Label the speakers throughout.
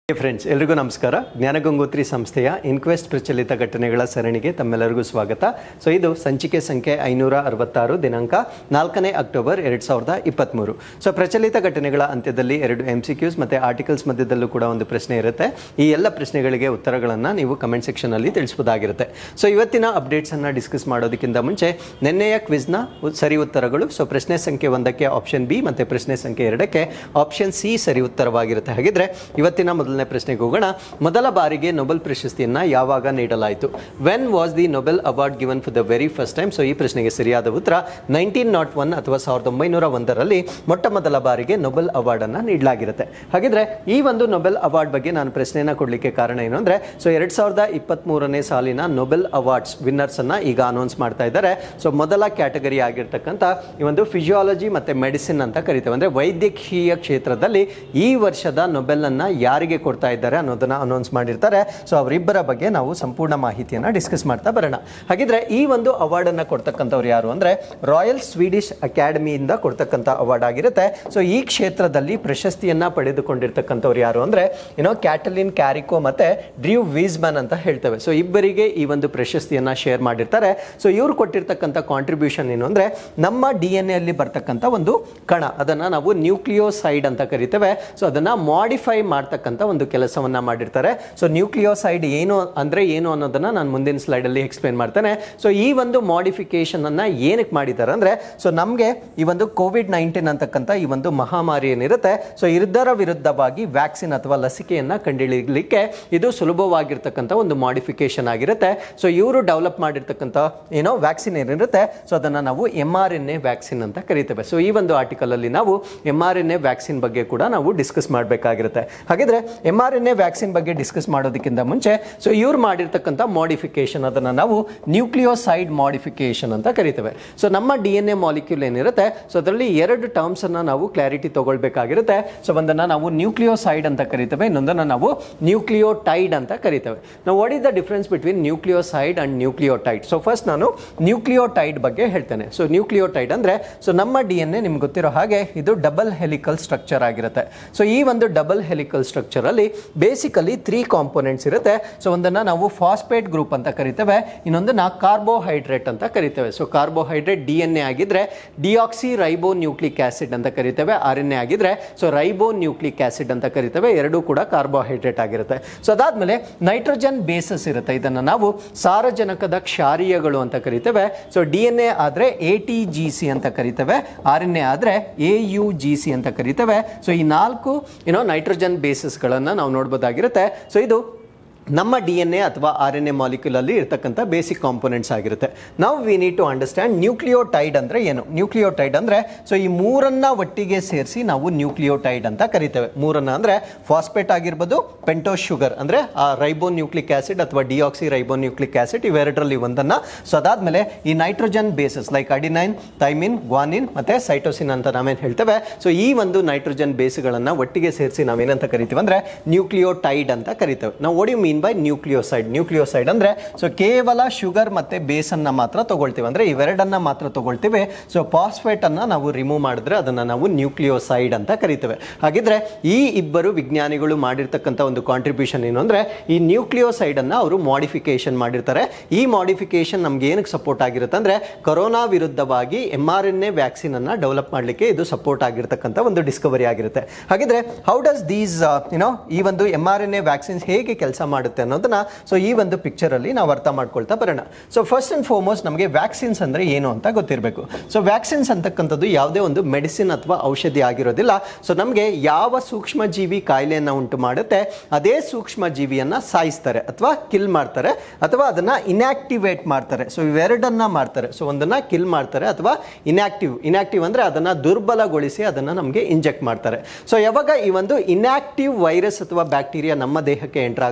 Speaker 1: friends ಎಲ್ರಿಗೂ ನಮಸ್ಕಾರ ಜ್ಞಾನಗಂಗೋತ್ರಿ ಸಂಸ್ಥೆಯ ಇನ್ಕ್ವೆಸ್ಟ್ ಪ್ರಚಲಿತ ಘಟನೆಗಳ ಸರಣಿಗೆ ತಮ್ಮೆಲ್ಲರಿಗೂ ಸ್ವಾಗತ ಸೊ ಇದು ಸಂಚಿಕೆ ಸಂಖ್ಯೆ ಐನೂರ ಅರವತ್ತಾರು ದಿನಾಂಕ ನಾಲ್ಕನೇ ಅಕ್ಟೋಬರ್ ಎರಡು ಸಾವಿರದ ಇಪ್ಪತ್ತ್ಮೂರು ಸೊ ಪ್ರಚಲಿತ ಘಟನೆಗಳ ಅಂತ್ಯದಲ್ಲಿ ಎರಡು ಎಮ್ ಸಿ ಕ್ಯೂಸ್ ಮತ್ತು ಆರ್ಟಿಕಲ್ಸ್ ಮಧ್ಯದಲ್ಲೂ ಕೂಡ ಒಂದು ಪ್ರಶ್ನೆ ಇರುತ್ತೆ ಈ ಎಲ್ಲ ಪ್ರಶ್ನೆಗಳಿಗೆ ಉತ್ತರಗಳನ್ನು ನೀವು ಕಮೆಂಟ್ ಸೆಕ್ಷನಲ್ಲಿ ತಿಳಿಸ್ಬೋದಾಗಿರುತ್ತೆ ಸೊ ಇವತ್ತಿನ ಅಪ್ಡೇಟ್ಸನ್ನು ಡಿಸ್ಕಸ್ ಮಾಡೋದಕ್ಕಿಂತ ಮುಂಚೆ ನಿನ್ನೆಯ ಕ್ವಿಜ್ನ ಸರಿ ಉತ್ತರಗಳು ಸೊ ಪ್ರಶ್ನೆ ಸಂಖ್ಯೆ ಒಂದಕ್ಕೆ ಆಪ್ಷನ್ ಬಿ ಮತ್ತು ಪ್ರಶ್ನೆ ಸಂಖ್ಯೆ ಎರಡಕ್ಕೆ ಆಪ್ಷನ್ ಸಿ ಸರಿ ಉತ್ತರವಾಗಿರುತ್ತೆ ಹಾಗಿದ್ರೆ ಇವತ್ತಿನ ಮೊದಲನೇ ಪ್ರಶ್ನೆಗೆ ಹೋಗೋಣ ಮೊದಲ ಬಾರಿಗೆ ನೊಬೆಲ್ ಪ್ರಶಸ್ತಿಯನ್ನ ಯಾವಾಗ ನೀಡಲಾಯಿತು when was the Nobel award given for the very first time so ಈ ಪ್ರಶ್ನೆಗೆ ಸರಿಯಾದ ಉತ್ತರ ನೈನ್ಟೀನ್ ನಾಟ್ ಒನ್ ಅಥವಾ ಸಾವಿರದ ಒಂಬೈನೂರ ಒಂದರಲ್ಲಿ ಮೊಟ್ಟ ಮೊದಲ ಬಾರಿಗೆ ನೊಬೆಲ್ ಅವಾರ್ಡ್ ಅನ್ನ ನೀಡಲಾಗಿರುತ್ತೆ ಹಾಗಿದ್ರೆ ಈ ಒಂದು ನೊಬೆಲ್ ಅವಾರ್ಡ್ ಬಗ್ಗೆ ನಾನು ಪ್ರಶ್ನೆಯನ್ನ ಕೊಡಲಿಕ್ಕೆ ಕಾರಣ ಏನು ಅಂದ್ರೆ ಸೊ ಎರಡ್ ಸಾವಿರದ ಇಪ್ಪತ್ತ್ ಮೂರನೇ ಸಾಲಿನ ನೊಬೆಲ್ ಅವಾರ್ಡ್ಸ್ ವಿನ್ನರ್ಸ್ ಅನ್ನ ಈಗ ಅನೌನ್ಸ್ ಮಾಡ್ತಾ ಇದ್ದಾರೆ ಸೊ ಮೊದಲ ಕ್ಯಾಟಗರಿ ಆಗಿರ್ತಕ್ಕಂಥ ಈ ಒಂದು ಫಿಸಿಯಾಲಜಿ ಮತ್ತೆ ಮೆಡಿಸಿನ್ ಅಂತ ಕರಿತೇವೆ ಅಂದ್ರೆ ವೈದ್ಯಕೀಯ ಕ್ಷೇತ್ರದಲ್ಲಿ ಈ ವರ್ಷದ ನೊಬೆಲ್ ಅನ್ನ ಯಾರಿಗೆ ಕೊಡ್ತಾ ಇದ್ದಾರೆ ಅನ್ನೋದನ್ನ ಅನೌನ್ಸ್ ಮಾಡಿರ್ತಾರೆ ಸೊ ಅವರಿಬ್ಬರ ಬಗ್ಗೆ ನಾವು ಸಂಪೂರ್ಣ ಮಾಹಿತಿಯನ್ನ ಡಿಸ್ಕಸ್ ಮಾಡ್ತಾ ಬರೋಣ ಹಾಗಿದ್ರೆ ಈ ಒಂದು ಅವಾರ್ಡ್ ಅನ್ನ ಕೊಡ್ತಕ್ಕಂಥವ್ರು ಯಾರು ಅಂದ್ರೆ ರಾಯಲ್ ಸ್ವೀಡಿಶ್ ಅಕಾಡೆಮಿಯಿಂದ ಕೊಡ್ತಕ್ಕಂಥ ಅವಾರ್ಡ್ ಆಗಿರುತ್ತೆ ಸೊ ಈ ಕ್ಷೇತ್ರದಲ್ಲಿ ಪ್ರಶಸ್ತಿಯನ್ನ ಪಡೆದುಕೊಂಡಿರ್ತಕ್ಕಂಥವ್ರು ಯಾರು ಅಂದ್ರೆ ಏನೋ ಕ್ಯಾಟಲಿನ್ ಕ್ಯಾರಿಕೋ ಮತ್ತೆ ಡ್ರೀವ್ ವೀಸ್ಮನ್ ಅಂತ ಹೇಳ್ತೇವೆ ಸೊ ಇಬ್ಬರಿಗೆ ಈ ಒಂದು ಪ್ರಶಸ್ತಿಯನ್ನ ಶೇರ್ ಮಾಡಿರ್ತಾರೆ ಸೊ ಇವ್ರು ಕೊಟ್ಟಿರ್ತಕ್ಕಂಥ ಕಾಂಟ್ರಿಬ್ಯೂಷನ್ ಏನು ಅಂದ್ರೆ ನಮ್ಮ ಡಿ ಎನ್ ಎಲ್ಲಿ ಬರ್ತಕ್ಕಂಥ ಒಂದು ಕಣ ಅದನ್ನ ನಾವು ನ್ಯೂಕ್ಲಿಯೋಸೈಡ್ ಅಂತ ಕರಿತೇವೆ ಸೊ ಅದನ್ನ ಮಾಡಿಫೈ ಮಾಡ್ತಕ್ಕಂಥ ಒಂದು ಕೆಲಸವನ್ನ ಮಾಡಿರ್ತಾರೆ ಸೊ ನ್ಯೂಕ್ಲಿಯೋಸೈಡ್ ಏನು ಅಂದ್ರೆ ಏನು ಅನ್ನೋದನ್ನ ನಾನು ಮುಂದಿನ ಸ್ಲೈಡ್ ಅಲ್ಲಿ ಎಕ್ಸ್ಪ್ಲೇನ್ ಮಾಡ್ತೇನೆ ಸೊ ಈ ಒಂದು ಮಾಡಿಫಿಕೇಶನ್ ಅನ್ನ ಏನಕ್ಕೆ ಮಾಡಿದ್ದಾರೆ ಅಂದ್ರೆ ಸೊ ನಮಗೆ ಈ ಒಂದು ಕೋವಿಡ್ ನೈನ್ಟೀನ್ ಅಂತಕ್ಕಂಥ ಈ ಒಂದು ಮಹಾಮಾರಿ ಏನಿರುತ್ತೆ ಸೊ ಇದರ ವಿರುದ್ಧವಾಗಿ ವ್ಯಾಕ್ಸಿನ್ ಅಥವಾ ಲಸಿಕೆಯನ್ನ ಕಂಡುಹಿಡಿಯಲಿಕ್ಕೆ ಇದು ಸುಲಭವಾಗಿರ್ತಕ್ಕಂಥ ಒಂದು ಮಾಡಿಫಿಕೇಶನ್ ಆಗಿರುತ್ತೆ ಸೊ ಇವರು ಡೆವಲಪ್ ಮಾಡಿರ್ತಕ್ಕಂಥ ಏನೋ ವ್ಯಾಕ್ಸಿನ್ ಏನಿರುತ್ತೆ ಸೊ ಅದನ್ನ ನಾವು M R N A vaccine ಅಂತ ಕರಿತೇವೆ ಸೊ ಈ ಒಂದು ಆರ್ಟಿಕಲ್ ಅಲ್ಲಿ ನಾವು M R N A vaccine ಬಗ್ಗೆ ಕೂಡ ನಾವು ಡಿಸ್ಕಸ್ ಮಾಡಬೇಕಾಗಿರುತ್ತೆ ಹಾಗಿದ್ರೆ M R N A vaccine ಬಗ್ಗೆ ಡಿಸ್ಕಸ್ ಮಾಡೋದಕ್ಕಿಂತ ಮುಂಚೆ ಸೊ ಇವ್ರು ಮಾಡಿರ್ತಕ್ಕಂಥ ಮಾಡಿಫಿಕೇಶನ್ ಅದನ್ನ ನಾವು ನ್ಯೂಕ್ಲಿಯೋಸೈಡ್ ಮಾಡಿಫಿಕೇಶನ್ ಅಂತ ಕರಿತೇವೆ ಸೊ ನಮ್ಮ ಡಿ ಎನ್ ಎ ಮಾಲಿಕ್ಯೂಲ್ ಏನಿರುತ್ತೆ ಸೊ ಅದರಲ್ಲಿ ಎರಡು ಟರ್ಮ್ಸ್ ಅನ್ನ ನಾವು ಕ್ಲಾರಿಟಿ ತಗೊಳ್ಬೇಕಾಗಿರುತ್ತೆ ಸೊ ಒಂದನ್ನ ನಾವು ನ್ಯೂಕ್ಲಿಯೋಸೈಡ್ ಅಂತ ಕರಿತೇವೆ ಇನ್ನೊಂದನ್ನ ನಾವು ನ್ಯೂಕ್ಲಿಯೋಟೈಡ್ ಅಂತ ಕರಿತೇವೆ ನಾವು what is the difference between nucleoside and nucleotide so first ನಾನು ನ್ಯೂಕ್ಲಿಯೋಟೈಡ್ ಬಗ್ಗೆ ಹೇಳ್ತೇನೆ ಸೊ ನ್ಯೂಕ್ಲಿಯೋಟೈಡ್ ಅಂದ್ರೆ ಸೊ ನಮ್ಮ ಡಿ ಎನ್ ಎ ನಿಮ್ಗೆ ಗೊತ್ತಿರೋ ಹಾಗೆ ಇದು ಡಬಲ್ ಹೆಲಿಕಲ್ ಸ್ಟ್ರಕ್ಚರ್ ಆಗಿರುತ್ತೆ ಸೊ ಈ ಒಂದು ಡಬಲ್ ಹೆಲಿಕಲ್ ಸ್ಟ್ರಕ್ಚರ್ ಅಲ್ಲಿ ಬೇಸಿಕಲಿ ತ್ರೀ ಕಾಂಪೋನೆಂಟ್ಸ್ ಇರುತ್ತೆ ಸೊ ಒಂದನ್ನ ನಾವು ಫಾಸ್ಫೇಟ್ ಗ್ರೂಪ್ ಅಂತ ಕರಿತೇವೆ ಇನ್ನೊಂದನ್ನ ಕಾರ್ಬೋಹೈಡ್ರೇಟ್ ಅಂತ ಕರಿತೇವೆ so carbohydrate D N A ಆಗಿದ್ರೆ ಡಿಆಕ್ಸಿ ರೈಬೋ ನ್ಯೂಕ್ಲಿಕ್ ಆಸಿಡ್ ಅಂತ ಕರಿತೇವೆ ಆರ್ ಎನ್ ಎ ಆಗಿದ್ರೆ ಸೊ ರೈಬೋ ನ್ಯೂಕ್ಲಿಕ್ ಆಸಿಡ್ ಅಂತ ಕರಿತೇವೆ ಎರಡೂ ಕೂಡ ಕಾರ್ಬೋಹೈಡ್ರೇಟ್ ಆಗಿರುತ್ತೆ ಸೊ ಅದಾದ್ಮೇಲೆ ನೈಟ್ರೋಜನ್ ಬೇಸಸ್ ಇರುತ್ತೆ ಇದನ್ನ ನಾವು ಸಾರಜನಕದ ಕ್ಷಾರೀಯಗಳು ಅಂತ ಕರಿತೇವೆ ಸೊ ಡಿ ಎನ್ ಎ ಆದ್ರೆ ಎ ಟಿ ಜಿ ಸಿ ಅಂತ ಕರಿತೇವೆ ಆರ್ ಎನ್ ಎ ಆದ್ರೆ ಎ ಯು ಜಿ ಸಿ ಅಂತ ಕರಿತೇವೆ ಸೊ ಈ ನಾಲ್ಕು ಏನೋ ನೈಟ್ರೋಜನ್ ಬೇಸಸ್ಗಳನ್ನು ನಾವು ನೋಡ್ಬೋದಾಗಿರುತ್ತೆ ಸೊ ಇದು ನಮ್ಮ ಡಿ ಎನ್ ಎ ಅಥವಾ ಆರ್ ಎನ್ ಎ ಮಾಲಿಕ್ಯೂಲಲ್ಲಿ ಇರ್ತಕ್ಕಂಥ ಬೇಸಿಕ್ ಕಾಂಪೋನೆಂಟ್ಸ್ ಆಗಿರುತ್ತೆ ನಾವು we need to understand nucleotide ಅಂದರೆ ಏನು ನ್ಯೂಕ್ಲಿಯೋಟೈಡ್ ಅಂದರೆ ಸೊ ಈ ಮೂರನ್ನ ಒಟ್ಟಿಗೆ ಸೇರಿಸಿ ನಾವು ನ್ಯೂಕ್ಲಿಯೋಟೈಡ್ ಅಂತ ಕರಿತೇವೆ ಮೂರನ್ನ ಅಂದರೆ ಫಾಸ್ಫೇಟ್ ಆಗಿರ್ಬೋದು ಪೆಂಟೋಸ್ ಶುಗರ್ ಅಂದರೆ ಆ ರೈಬೋ ನ್ಯೂಕ್ಲಿಕ್ ಆಸಿಡ್ ಅಥವಾ ಡಿಆಕ್ಸಿ ರೈಬೋ ನ್ಯೂಕ್ಲಿಕ್ ಆಸಿಡ್ ಇವೆರಡರಲ್ಲಿ ಒಂದನ್ನು ಸೊ ಅದಾದಮೇಲೆ ಈ nitrogen bases like adenine thymine guanine ಮತ್ತು ಸೈಟೋಸಿನ್ ಅಂತ ನಾವೇನು ಹೇಳ್ತೇವೆ ಸೊ ಈ ಒಂದು ನೈಟ್ರೋಜನ್ ಬೇಸ್ಗಳನ್ನು ಒಟ್ಟಿಗೆ ಸೇರಿಸಿ ನಾವೇನಂತ ಕರಿತೀವಿ ಅಂದರೆ ನ್ಯೂಕ್ಲಿಯೋಟೈಡ್ ಅಂತ ಕರಿತೇವೆ ನಾವು ಓಡಿ ಮೀನ್ ಬೈ ನ್ಯೂಕ್ಲಿಯೋಸೈಡ್ ನ್ಯೂಕ್ಲಿಯೋಸೈಡ್ ಅಂದ್ರೆ ಸೊ ಕೇವಲ ಶುಗರ್ ಮತ್ತೆ ಬೇಸ್ ಅನ್ನ ಮಾತ್ರ ತಗೊಳ್ತೀವಿ ಅಂದ್ರೆ ಇವೆರಡನ್ನ ಮಾತ್ರ ತಗೊಳ್ತೀವಿ ಸೊ ಫಾಸ್ಫೇಟ್ ಅನ್ನ ನಾವು ರಿಮೂವ್ ಮಾಡಿದ್ರೆ ಅದನ್ನ ನಾವು ನ್ಯೂಕ್ಲಿಯೋಸೈಡ್ ಅಂತ ಕರಿತೇವೆ ಹಾಗಿದ್ರೆ ಈ ಇಬ್ಬರು ವಿಜ್ಞಾನಿಗಳು ಮಾಡಿರ್ತಕ್ಕಂಥ ಒಂದು ಕಾಂಟ್ರಿಬ್ಯೂಷನ್ ಏನು ಅಂದ್ರೆ ಈ ನ್ಯೂಕ್ಲಿಯೋಸೈಡ್ ಅನ್ನ ಅವರು ಮಾಡಿಫಿಕೇಶನ್ ಮಾಡಿರ್ತಾರೆ ಈ ಮಾಡಿಫಿಕೇಶನ್ ನಮ್ಗೆ ಏನಕ್ಕೆ ಸಪೋರ್ಟ್ ಆಗಿರುತ್ತೆ ಅಂದ್ರೆ ಕೊರೋನಾ ವಿರುದ್ಧವಾಗಿ M R N A vaccine ಅನ್ನ ಡೆವಲಪ್ ಮಾಡಲಿಕ್ಕೆ ಇದು ಸಪೋರ್ಟ್ ಆಗಿರ್ತಕ್ಕಂಥ ಒಂದು ಡಿಸ್ಕವರಿ ಆಗಿರುತ್ತೆ ಹಾಗಿದ್ರೆ ಹೌ ಡಸ್ ದೀಸ್ ಯುನೋ ಈ ಒಂದು M R N A vaccines ಹೇಗೆ ಕೆಲಸ ಮಾಡುತ್ತೆ ಅನ್ನೋದನ್ನ ಸೊ ಈ ಒಂದು ಪಿಕ್ಚರ್ ಅಲ್ಲಿ ನಾವು ಅರ್ಥ ಮಾಡ್ಕೊಳ್ತಾ ಬರೋಣ ಸೊ ಫಸ್ಟ್ ಅಂಡ್ ಫಾರ್ಮೋಸ್ಟ್ ನಮಗೆ ವ್ಯಾಕ್ಸಿನ್ಸ್ ಅಂದ್ರೆ ಏನು ಅಂತ ಗೊತ್ತಿರಬೇಕು ಸೊ ವ್ಯಾಕ್ಸಿನ್ಸ್ ಅಂತಕ್ಕಂಥದ್ದು ಯಾವುದೇ ಒಂದು ಮೆಡಿಸಿನ್ ಅಥವಾ ಔಷಧಿ ಆಗಿರೋದಿಲ್ಲ ಸೊ ನಮಗೆ ಯಾವ ಸೂಕ್ಷ್ಮ ಜೀವಿ ಕಾಯಿಲೆಯನ್ನು ಉಂಟು ಮಾಡುತ್ತೆ ಅದೇ ಸೂಕ್ಷ್ಮ ಜೀವಿಯನ್ನ ಸಾಯಿಸ್ತಾರೆ ಅಥವಾ ಕಿಲ್ ಮಾಡ್ತಾರೆ ಅಥವಾ ಅದನ್ನ ಇನ್ಆಕ್ಟಿವೇಟ್ ಮಾಡ್ತಾರೆ ಸೊ ಇವೆರಡನ್ನ ಮಾಡ್ತಾರೆ ಸೊ ಒಂದನ್ನ ಕಿಲ್ ಮಾಡ್ತಾರೆ ಅಥವಾ ಇನ್ಆಕ್ಟಿವ್ ಇನ್ಆಕ್ಟಿವ್ ಅಂದ್ರೆ ಅದನ್ನ ದುರ್ಬಲಗೊಳಿಸಿ ಅದನ್ನ ನಮಗೆ ಇಂಜೆಕ್ಟ್ ಮಾಡ್ತಾರೆ ಸೊ ಯಾವಾಗ ಈ ಒಂದು ಇನ್ಆಕ್ಟಿವ್ ವೈರಸ್ ಅಥವಾ ಬ್ಯಾಕ್ಟೀರಿಯಾ ನಮ್ಮ ದೇಹಕ್ಕೆ ಎಂಟರ್ ಆಗುತ್ತೆ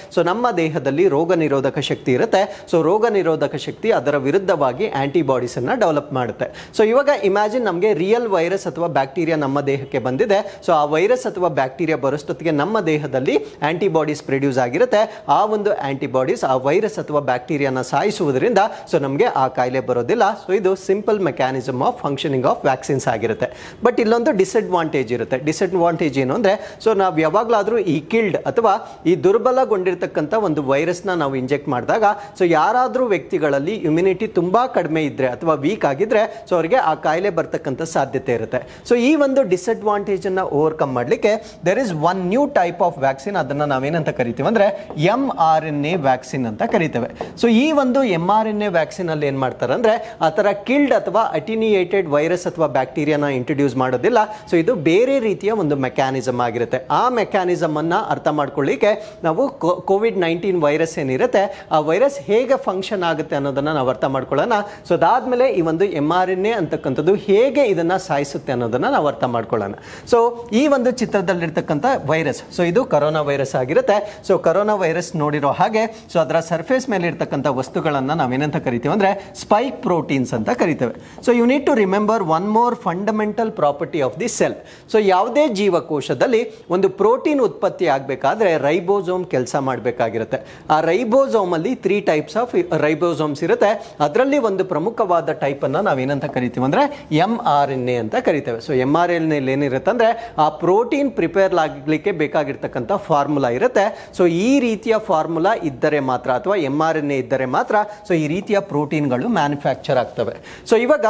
Speaker 1: ಸೊ ನಮ್ಮ ದೇಹದಲ್ಲಿ ರೋಗ ನಿರೋಧಕ ಶಕ್ತಿ ಇರುತ್ತೆ ಸೊ ರೋಗ ನಿರೋಧಕ ಶಕ್ತಿ ಅದರ ವಿರುದ್ಧವಾಗಿ ಆಂಟಿಬಾಡೀಸ್ ಅನ್ನ ಡೆವಲಪ್ ಮಾಡುತ್ತೆ ಸೊ ಇವಾಗ ಇಮ್ಯಾಜಿನ್ ನಮಗೆ ರಿಯಲ್ ವೈರಸ್ ಅಥವಾ ಬ್ಯಾಕ್ಟೀರಿಯಾ ನಮ್ಮ ದೇಹಕ್ಕೆ ಬಂದಿದೆ ಸೊ ಆ ವೈರಸ್ ಅಥವಾ ಬ್ಯಾಕ್ಟೀರಿಯಾ ಬರೋಷ್ಟೊತ್ತಿಗೆ ನಮ್ಮ ದೇಹದಲ್ಲಿ ಆಂಟಿಬಾಡೀಸ್ ಪ್ರೊಡ್ಯೂಸ್ ಆಗಿರುತ್ತೆ ಆ ಒಂದು ಆಂಟಿಬಾಡೀಸ್ ಆ ವೈರಸ್ ಅಥವಾ ಬ್ಯಾಕ್ಟೀರಿಯಾನ ಸಾಯಿಸುವುದರಿಂದ ಸೊ ನಮಗೆ ಆ ಕಾಯಿಲೆ ಬರೋದಿಲ್ಲ ಸೊ ಇದು simple mechanism of functioning of vaccines ಆಗಿರುತ್ತೆ ಬಟ್ ಇಲ್ಲೊಂದು ಡಿಸಡ್ವಾಂಟೇಜ್ ಇರುತ್ತೆ ಡಿಸಡ್ವಾಂಟೇಜ್ ಏನು ಅಂದರೆ ಸೊ ನಾವು ಯಾವಾಗಲಾದರೂ ಈ ಕಿಲ್ಡ್ ಅಥವಾ ಈ ದುರ್ಬಲಗೊಂಡಿರ್ತಕ್ಕಂಥ ಒಂದು ವೈರಸ್ನ ನಾವು ಇಂಜೆಕ್ಟ್ ಮಾಡಿದಾಗ ಸೊ ಯಾರಾದರೂ ವ್ಯಕ್ತಿಗಳಲ್ಲಿ ಇಮ್ಯುನಿಟಿ ತುಂಬ ಕಡಿಮೆ ಇದ್ದರೆ ಅಥವಾ ವೀಕ್ ಆಗಿದ್ರೆ ಸೊ ಅವರಿಗೆ ಆ ಕಾಯಿಲೆ ಬರ್ತಕ್ಕಂಥ ಸಾಧ್ಯತೆ ಇರುತ್ತೆ ಸೊ ಈ ಒಂದು ಡಿಸಡ್ವಾಂಟೇಜನ್ನು ಓವರ್ಕಮ್ ಮಾಡಲಿಕ್ಕೆ there is one new type of vaccine ಅದನ್ನು ನಾವೇನಂತ ಕರಿತೀವಿ ಅಂದರೆ M R N A vaccine ಅಂತ ಕರಿತೇವೆ ಸೊ ಈ ಒಂದು M R N A vaccine ಅಲ್ಲಿ ಏನು ಮಾಡ್ತಾರೆ ಅಂದರೆ ಆ ಥರ ಕಿಲ್ಡ್ ಅಥವಾ ಅಟಿನಿಯೇಟೆಡ್ ವೈರಸ್ ಅಥವಾ ಬ್ಯಾಕ್ಟೀರಿಯಾನ ಇಂಟ್ರೊಡ್ಯೂಸ್ ಮಾಡೋದಿಲ್ಲ ಸೊ ಇದು ಬೇರೆ ರೀತಿಯ ಒಂದು ಮೆಕ್ಯಾನಿಸಮ್ ಆಗಿರುತ್ತೆ ಆ ಮೆಕ್ಯಾನಿಸಮ್ ಅನ್ನ ಅರ್ಥ ಮಾಡ್ಕೊಳ್ಳಿಕ್ಕೆ ನಾವು ಕೋವಿಡ್ ನೈನ್ಟೀನ್ ವೈರಸ್ ಏನಿರುತ್ತೆ ಆ ವೈರಸ್ ಹೇಗೆ ಫಂಕ್ಷನ್ ಆಗುತ್ತೆ ಅನ್ನೋದನ್ನ ನಾವು ಅರ್ಥ ಮಾಡ್ಕೊಳ್ಳೋಣ ಸೊ ಅದಾದ್ಮೇಲೆ ಈ ಒಂದು ಎಂ ಆರ್ ಎನ್ ಎ ಅಂತಕ್ಕಂಥದ್ದು ಹೇಗೆ ಇದನ್ನ ಸಾಯಿಸುತ್ತೆ ಅನ್ನೋದನ್ನ ನಾವು ಅರ್ಥ ಮಾಡ್ಕೊಳ್ಳೋಣ ಸೊ ಈ ಒಂದು ಚಿತ್ರದಲ್ಲಿರ್ತಕ್ಕಂಥ ವೈರಸ್ ಸೊ ಇದು ಕರೋನಾ ವೈರಸ್ ಆಗಿರುತ್ತೆ ಸೊ ಕರೋನಾ ವೈರಸ್ ನೋಡಿರೋ ಹಾಗೆ ಸೊ ಅದರ ಸರ್ಫೇಸ್ ಮೇಲೆ ಇರ್ತಕ್ಕಂಥ ವಸ್ತುಗಳನ್ನ ನಾವೇನಂತ ಕರಿತೀವಿ ಅಂದ್ರೆ ಸ್ಪೈಕ್ ಪ್ರೋಟೀನ್ಸ್ ಅಂತ ಕರಿತೇವೆ so you need to remember one more fundamental property of the cell so ಯಾವುದೇ ಜೀವಕೋಶದಲ್ಲಿ ಒಂದು ಪ್ರೋಟೀನ್ ಉತ್ಪತ್ತಿ ಆಗಬೇಕಾದ್ರೆ ರೈಬೋಸೋಮ್ ಕೆಲಸ ಮಾಡಬೇಕಾಗಿರುತ್ತೆ ಆ ರೈಬೋಸೋಮ್ ಅಲ್ಲಿ ತ್ರೀ ಟೈಪ್ಸ್ ಆಫ್ ರೈಬೋಸೋಮ್ಸ್ ಇರುತ್ತೆ ಅದರಲ್ಲಿ ಒಂದು ಪ್ರಮುಖವಾದ ಟೈಪ್ ಅನ್ನ ನಾವೇನಂತ ಕರಿತೀವಿ ಅಂದ್ರೆ ಎಂ ಆರ್ ಎನ್ ಎ ಅಂತ ಕರಿತೇವೆ so M R N L ಏನಿರುತ್ತೆ ಅಂದ್ರೆ ಆ ಪ್ರೋಟೀನ್ ಪ್ರಿಪೇರ್ ಆಗಲಿಕ್ಕೆ ಬೇಕಾಗಿರ್ತಕ್ಕಂಥ ಫಾರ್ಮುಲಾ ಇರುತ್ತೆ ಸೊ ಈ ರೀತಿಯ ಫಾರ್ಮುಲಾ ಇದ್ದರೆ ಮಾತ್ರ ಅಥವಾ ಎಂ ಆರ್ ಎನ್ ಎ ಇದ್ದರೆ ಮಾತ್ರ ಸೊ ಈ ರೀತಿಯ ಪ್ರೋಟೀನ್ಗಳು ಮ್ಯಾನುಫ್ಯಾಕ್ಚರ್ ಆಗ್ತವೆ ಸೊ ಇವಾಗ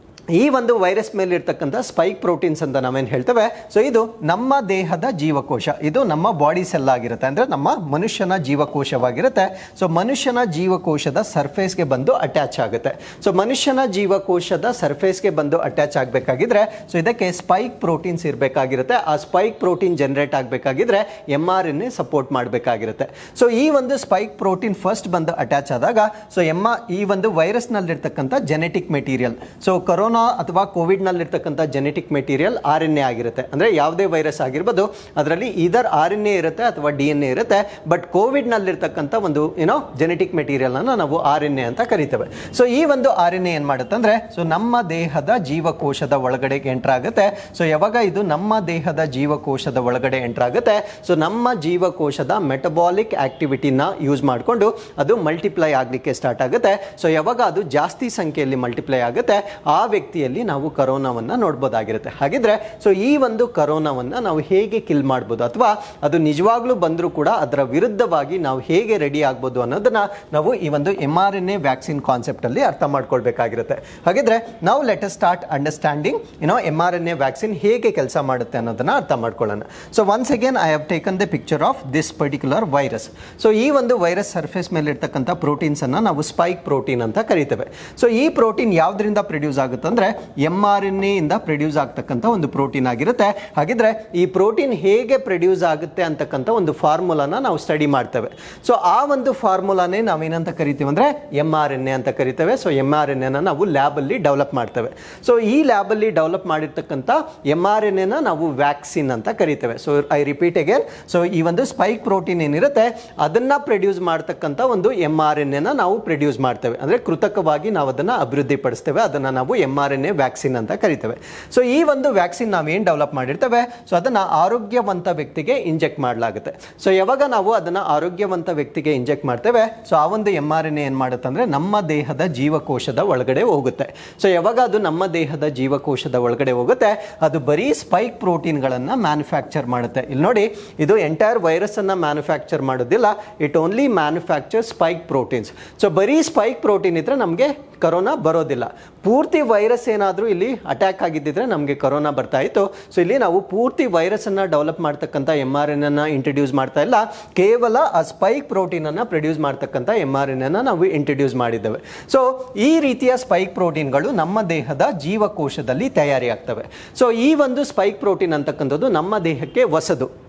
Speaker 1: ಈ ಒಂದು ವೈರಸ್ ಮೇಲೆ ಇರ್ತಕ್ಕಂಥ ಸ್ಪೈಕ್ ಪ್ರೋಟೀನ್ಸ್ ಅಂತ ನಾವೇನು ಹೇಳ್ತೇವೆ ಸೊ ಇದು ನಮ್ಮ ದೇಹದ ಜೀವಕೋಶ ಇದು ನಮ್ಮ ಬಾಡಿ ಸೆಲ್ ಆಗಿರುತ್ತೆ ಅಂದರೆ ನಮ್ಮ ಮನುಷ್ಯನ ಜೀವಕೋಶವಾಗಿರುತ್ತೆ ಸೊ ಮನುಷ್ಯನ ಜೀವಕೋಶದ ಸರ್ಫೇಸ್ಗೆ ಬಂದು ಅಟ್ಯಾಚ್ ಆಗುತ್ತೆ ಸೊ ಮನುಷ್ಯನ ಜೀವಕೋಶದ ಸರ್ಫೇಸ್ಗೆ ಬಂದು ಅಟ್ಯಾಚ್ ಆಗಬೇಕಾಗಿದ್ರೆ ಸೊ ಇದಕ್ಕೆ ಸ್ಪೈಕ್ ಪ್ರೋಟೀನ್ಸ್ ಇರಬೇಕಾಗಿರುತ್ತೆ ಆ ಸ್ಪೈಕ್ ಪ್ರೋಟೀನ್ ಜನರೇಟ್ ಆಗಬೇಕಾಗಿದ್ರೆ M R N A support ಮಾಡಬೇಕಾಗಿರುತ್ತೆ ಸೊ ಈ ಒಂದು ಸ್ಪೈಕ್ ಪ್ರೋಟೀನ್ ಫಸ್ಟ್ ಬಂದು ಅಟ್ಯಾಚ್ ಆದಾಗ ಸೊ ಎಮ್ಮ ಈ ಒಂದು ವೈರಸ್ನಲ್ಲಿರ್ತಕ್ಕಂಥ ಜೆನೆಟಿಕ್ ಮೆಟೀರಿಯಲ್ ಸೊ ಕೊರೋನಾ ಅಥವಾ ಕೋವಿಡ್ನಲ್ಲಿರ್ತಕ್ಕಂಥ genetic material R N A ಆಗಿರುತ್ತೆ ಅಂದರೆ ಯಾವುದೇ ವೈರಸ್ ಆಗಿರ್ಬೋದು ಅದರಲ್ಲಿ ಇದರ್ ಆರ್ ಎನ್ ಎ ಇರುತ್ತೆ ಅಥವಾ ಡಿ ಎನ್ ಎ ಇರುತ್ತೆ ಬಟ್ ಕೋವಿಡ್ನಲ್ಲಿರ್ತಕ್ಕಂಥ ಒಂದು ಏನೋ ಜೆನೆಟಿಕ್ ಮೆಟೀರಿಯಲ್ನ ನಾವು ಆರ್ ಎನ್ ಎ ಅಂತ ಕರಿತೇವೆ ಸೊ ಈ ಒಂದು ಆರ್ ಎನ್ ಎ ಏನು ಮಾಡುತ್ತೆ ಅಂದರೆ ಸೊ ನಮ್ಮ ದೇಹದ ಜೀವಕೋಶದ ಒಳಗಡೆ ಎಂಟರ್ ಆಗುತ್ತೆ ಸೊ ಯಾವಾಗ ಇದು ನಮ್ಮ ದೇಹದ ಜೀವಕೋಶದ ಒಳಗಡೆ ಎಂಟರ್ ಆಗುತ್ತೆ ಸೊ ನಮ್ಮ ಜೀವಕೋಶದ ಮೆಟಬಾಲಿಕ್ ಆಕ್ಟಿವಿಟಿನ ಯೂಸ್ ಮಾಡಿಕೊಂಡು ಅದು ಮಲ್ಟಿಪ್ಲೈ ಆಗಲಿಕ್ಕೆ ಸ್ಟಾರ್ಟ್ ಆಗುತ್ತೆ ಸೊ ಯಾವಾಗ ಅದು ಜಾಸ್ತಿ ಸಂಖ್ಯೆಯಲ್ಲಿ ಮಲ್ಟಿಪ್ಲೈ ಆಗುತ್ತೆ ಆ ವ್ಯಕ್ತಿಯಲ್ಲಿ ನಾವು ಕರೋನಾವನ್ನ ನೋಡ್ಬೋದಾಗಿರುತ್ತೆ ಹಾಗಿದ್ರೆ ಸೊ ಈ ಒಂದು ಕರೋನಾವನ್ನ ನಾವು ಹೇಗೆ ಕಿಲ್ ಮಾಡ್ಬೋದು ಅಥವಾ ಅದು ನಿಜವಾಗ್ಲೂ ಬಂದರೂ ಕೂಡ ಅದರ ವಿರುದ್ಧವಾಗಿ ನಾವು ಹೇಗೆ ರೆಡಿ ಆಗ್ಬೋದು ಅನ್ನೋದನ್ನ ನಾವು ಈ ಒಂದು M R N A vaccine concept ಅಲ್ಲಿ ಅರ್ಥ ಮಾಡ್ಕೊಳ್ಬೇಕಾಗಿರುತ್ತೆ ಹಾಗಿದ್ರೆ ನಾವು ಲೆಟ್ ಸ್ಟಾರ್ಟ್ ಅಂಡರ್ಸ್ಟ್ಯಾಂಡಿಂಗ್ ಏನೋ M R N A vaccine ಹೇಗೆ ಕೆಲಸ ಮಾಡುತ್ತೆ ಅನ್ನೋದನ್ನ ಅರ್ಥ ಮಾಡ್ಕೊಳ್ಳೋಣ so once again I have taken the picture of this particular virus so ಈ ಒಂದು ವೈರಸ್ ಸರ್ಫೇಸ್ ಮೇಲೆ ಇರ್ತಕ್ಕಂಥ ಪ್ರೋಟೀನ್ಸ್ ಅನ್ನ ನಾವು ಸ್ಪೈಕ್ ಪ್ರೋಟೀನ್ ಅಂತ ಕರಿತೇವೆ ಸೊ ಈ ಪ್ರೋಟೀನ್ ಯಾವ್ದ್ರಿಂದ ಪ್ರೊಡ್ಯೂಸ್ ಆಗುತ್ತೆ ಅಂದ್ರೆ ಎಮ್ ಆರ್ ಎನ್ ಎ ಇಂದ ಪ್ರೊಡ್ಯೂಸ್ ಆಗ್ತಕ್ಕಂಥ ಒಂದು ಪ್ರೋಟೀನ್ ಆಗಿರುತ್ತೆ ಹಾಗಿದ್ರೆ ಈ ಪ್ರೋಟೀನ್ ಹೇಗೆ ಪ್ರೊಡ್ಯೂಸ್ ಆಗುತ್ತೆ ಅಂತಕ್ಕಂಥ ಒಂದು ಫಾರ್ಮುಲಾನ ನಾವು ಸ್ಟಡಿ ಮಾಡ್ತೇವೆ ಸೊ ಆ ಒಂದು ಫಾರ್ಮುಲಾನೇ ನಾವೇನಂತ ಕರಿತೀವಿ ಅಂದ್ರೆ ಎಮ್ ಆರ್ ಎನ್ ಎ ಅಂತ ಕರಿತೇವೆ ಸೊ ಎಮ್ ಆರ್ ಎನ್ ಎನ ನಾವು ಲ್ಯಾಬ್ ಅಲ್ಲಿ ಡೆವಲಪ್ ಮಾಡ್ತೇವೆ ಸೊ ಈ ಲ್ಯಾಬ್ ಅಲ್ಲಿ ಡೆವಲಪ್ ಮಾಡಿರ್ತಕ್ಕಂಥ ಎಮ್ ಆರ್ ಎನ್ ಎನ ನಾವು ವ್ಯಾಕ್ಸಿನ್ ಅಂತ ಕರಿತೇವೆ so I repeat again so ಈ ಒಂದು ಸ್ಪೈಕ್ ಪ್ರೋಟೀನ್ ಏನಿರುತ್ತೆ ಅದನ್ನ ಪ್ರೊಡ್ಯೂಸ್ ಮಾಡ್ತಕ್ಕಂಥ ಒಂದು ಎಮ್ ಆರ್ ಎನ್ ಎನ ನಾವು ಪ್ರೊಡ್ಯೂಸ್ ಮಾಡ್ತೇವೆ ಅಂದ್ರೆ ಕೃತಕವಾಗಿ ನಾವು ಅದನ್ನ ಅಭಿವೃದ್ಧಿ ಪಡಿಸ್ತೇವೆ ಅದನ್ನ ನಾವು M R N A vaccine ಅಂತ ಕರಿತೇವೆ ಸೊ ಈ ಒಂದು ವ್ಯಾಕ್ಸಿನ್ ನಾವು ಏನು ಡೆವಲಪ್ ಮಾಡಿರ್ತೇವೆ ಸೊ ಅದನ್ನ ಆರೋಗ್ಯವಂತ ವ್ಯಕ್ತಿಗೆ ಇಂಜೆಕ್ಟ್ ಮಾಡಲಾಗುತ್ತೆ ಸೊ ಯಾವಾಗ ನಾವು ಅದನ್ನ ಆರೋಗ್ಯವಂತ ವ್ಯಕ್ತಿಗೆ ಇಂಜೆಕ್ಟ್ ಮಾಡ್ತೇವೆ ಸೊ ಆ ಒಂದು ಎಮ್ ಆರ್ ಎನ್ ಎ ಏನು ಮಾಡುತ್ತೆ ಅಂದ್ರೆ ನಮ್ಮ ದೇಹದ ಜೀವಕೋಶದ ಒಳಗಡೆ ಹೋಗುತ್ತೆ ಸೊ ಯಾವಾಗ ಅದು ನಮ್ಮ ದೇಹದ ಜೀವಕೋಶದ ಒಳಗಡೆ ಹೋಗುತ್ತೆ ಅದು ಬರೀ ಸ್ಪೈಕ್ ಪ್ರೋಟೀನ್ಗಳನ್ನು ಮ್ಯಾನುಫ್ಯಾಕ್ಚರ್ ಮಾಡುತ್ತೆ ಇಲ್ಲಿ ನೋಡಿ ಇದು ಎಂಟೈರ್ ವೈರಸ್ ಅನ್ನ ಮ್ಯಾನುಫ್ಯಾಕ್ಚರ್ ಮಾಡೋದಿಲ್ಲ it only manufacture spike proteins so ಬರೀ ಸ್ಪೈಕ್ ಪ್ರೋಟೀನ್ ಇದ್ರೆ ನಮಗೆ ಕರೋನಾ ಬರೋದಿಲ್ಲ ಪೂರ್ತಿ ವೈರಸ್ ಏನಾದರೂ ಇಲ್ಲಿ ಅಟ್ಯಾಕ್ ಆಗಿದ್ದಿದ್ರೆ ನಮಗೆ ಕರೋನಾ ಬರ್ತಾ ಇತ್ತು ಸೊ ಇಲ್ಲಿ ನಾವು ಪೂರ್ತಿ ವೈರಸ್ ಅನ್ನ ಡೆವಲಪ್ ಮಾಡ್ತಕ್ಕಂಥ ಎಮ್ ಆರ್ ಎನ್ ಅನ್ನ ಇಂಟ್ರಡ್ಯೂಸ್ ಮಾಡ್ತಾ ಇಲ್ಲ ಕೇವಲ ಆ ಸ್ಪೈಕ್ ಪ್ರೋಟೀನ್ ಅನ್ನ ಪ್ರೊಡ್ಯೂಸ್ ಮಾಡ್ತಕ್ಕಂಥ ಎಮ್ ಆರ್ ಎನ್ ಅನ್ನ ನಾವು ಇಂಟ್ರಡ್ಯೂಸ್ ಮಾಡಿದ್ದೇವೆ ಸೊ ಈ ರೀತಿಯ ಸ್ಪೈಕ್ ಪ್ರೋಟೀನ್ಗಳು ನಮ್ಮ ದೇಹದ ಜೀವಕೋಶದಲ್ಲಿ ತಯಾರಿ ಆಗ್ತವೆ ಸೊ ಈ ಒಂದು ಸ್ಪೈಕ್ ಪ್ರೋಟೀನ್ ಅಂತಕ್ಕಂಥದ್ದು ನಮ್ಮ ದೇಹಕ್ಕೆ ಹೊಸದು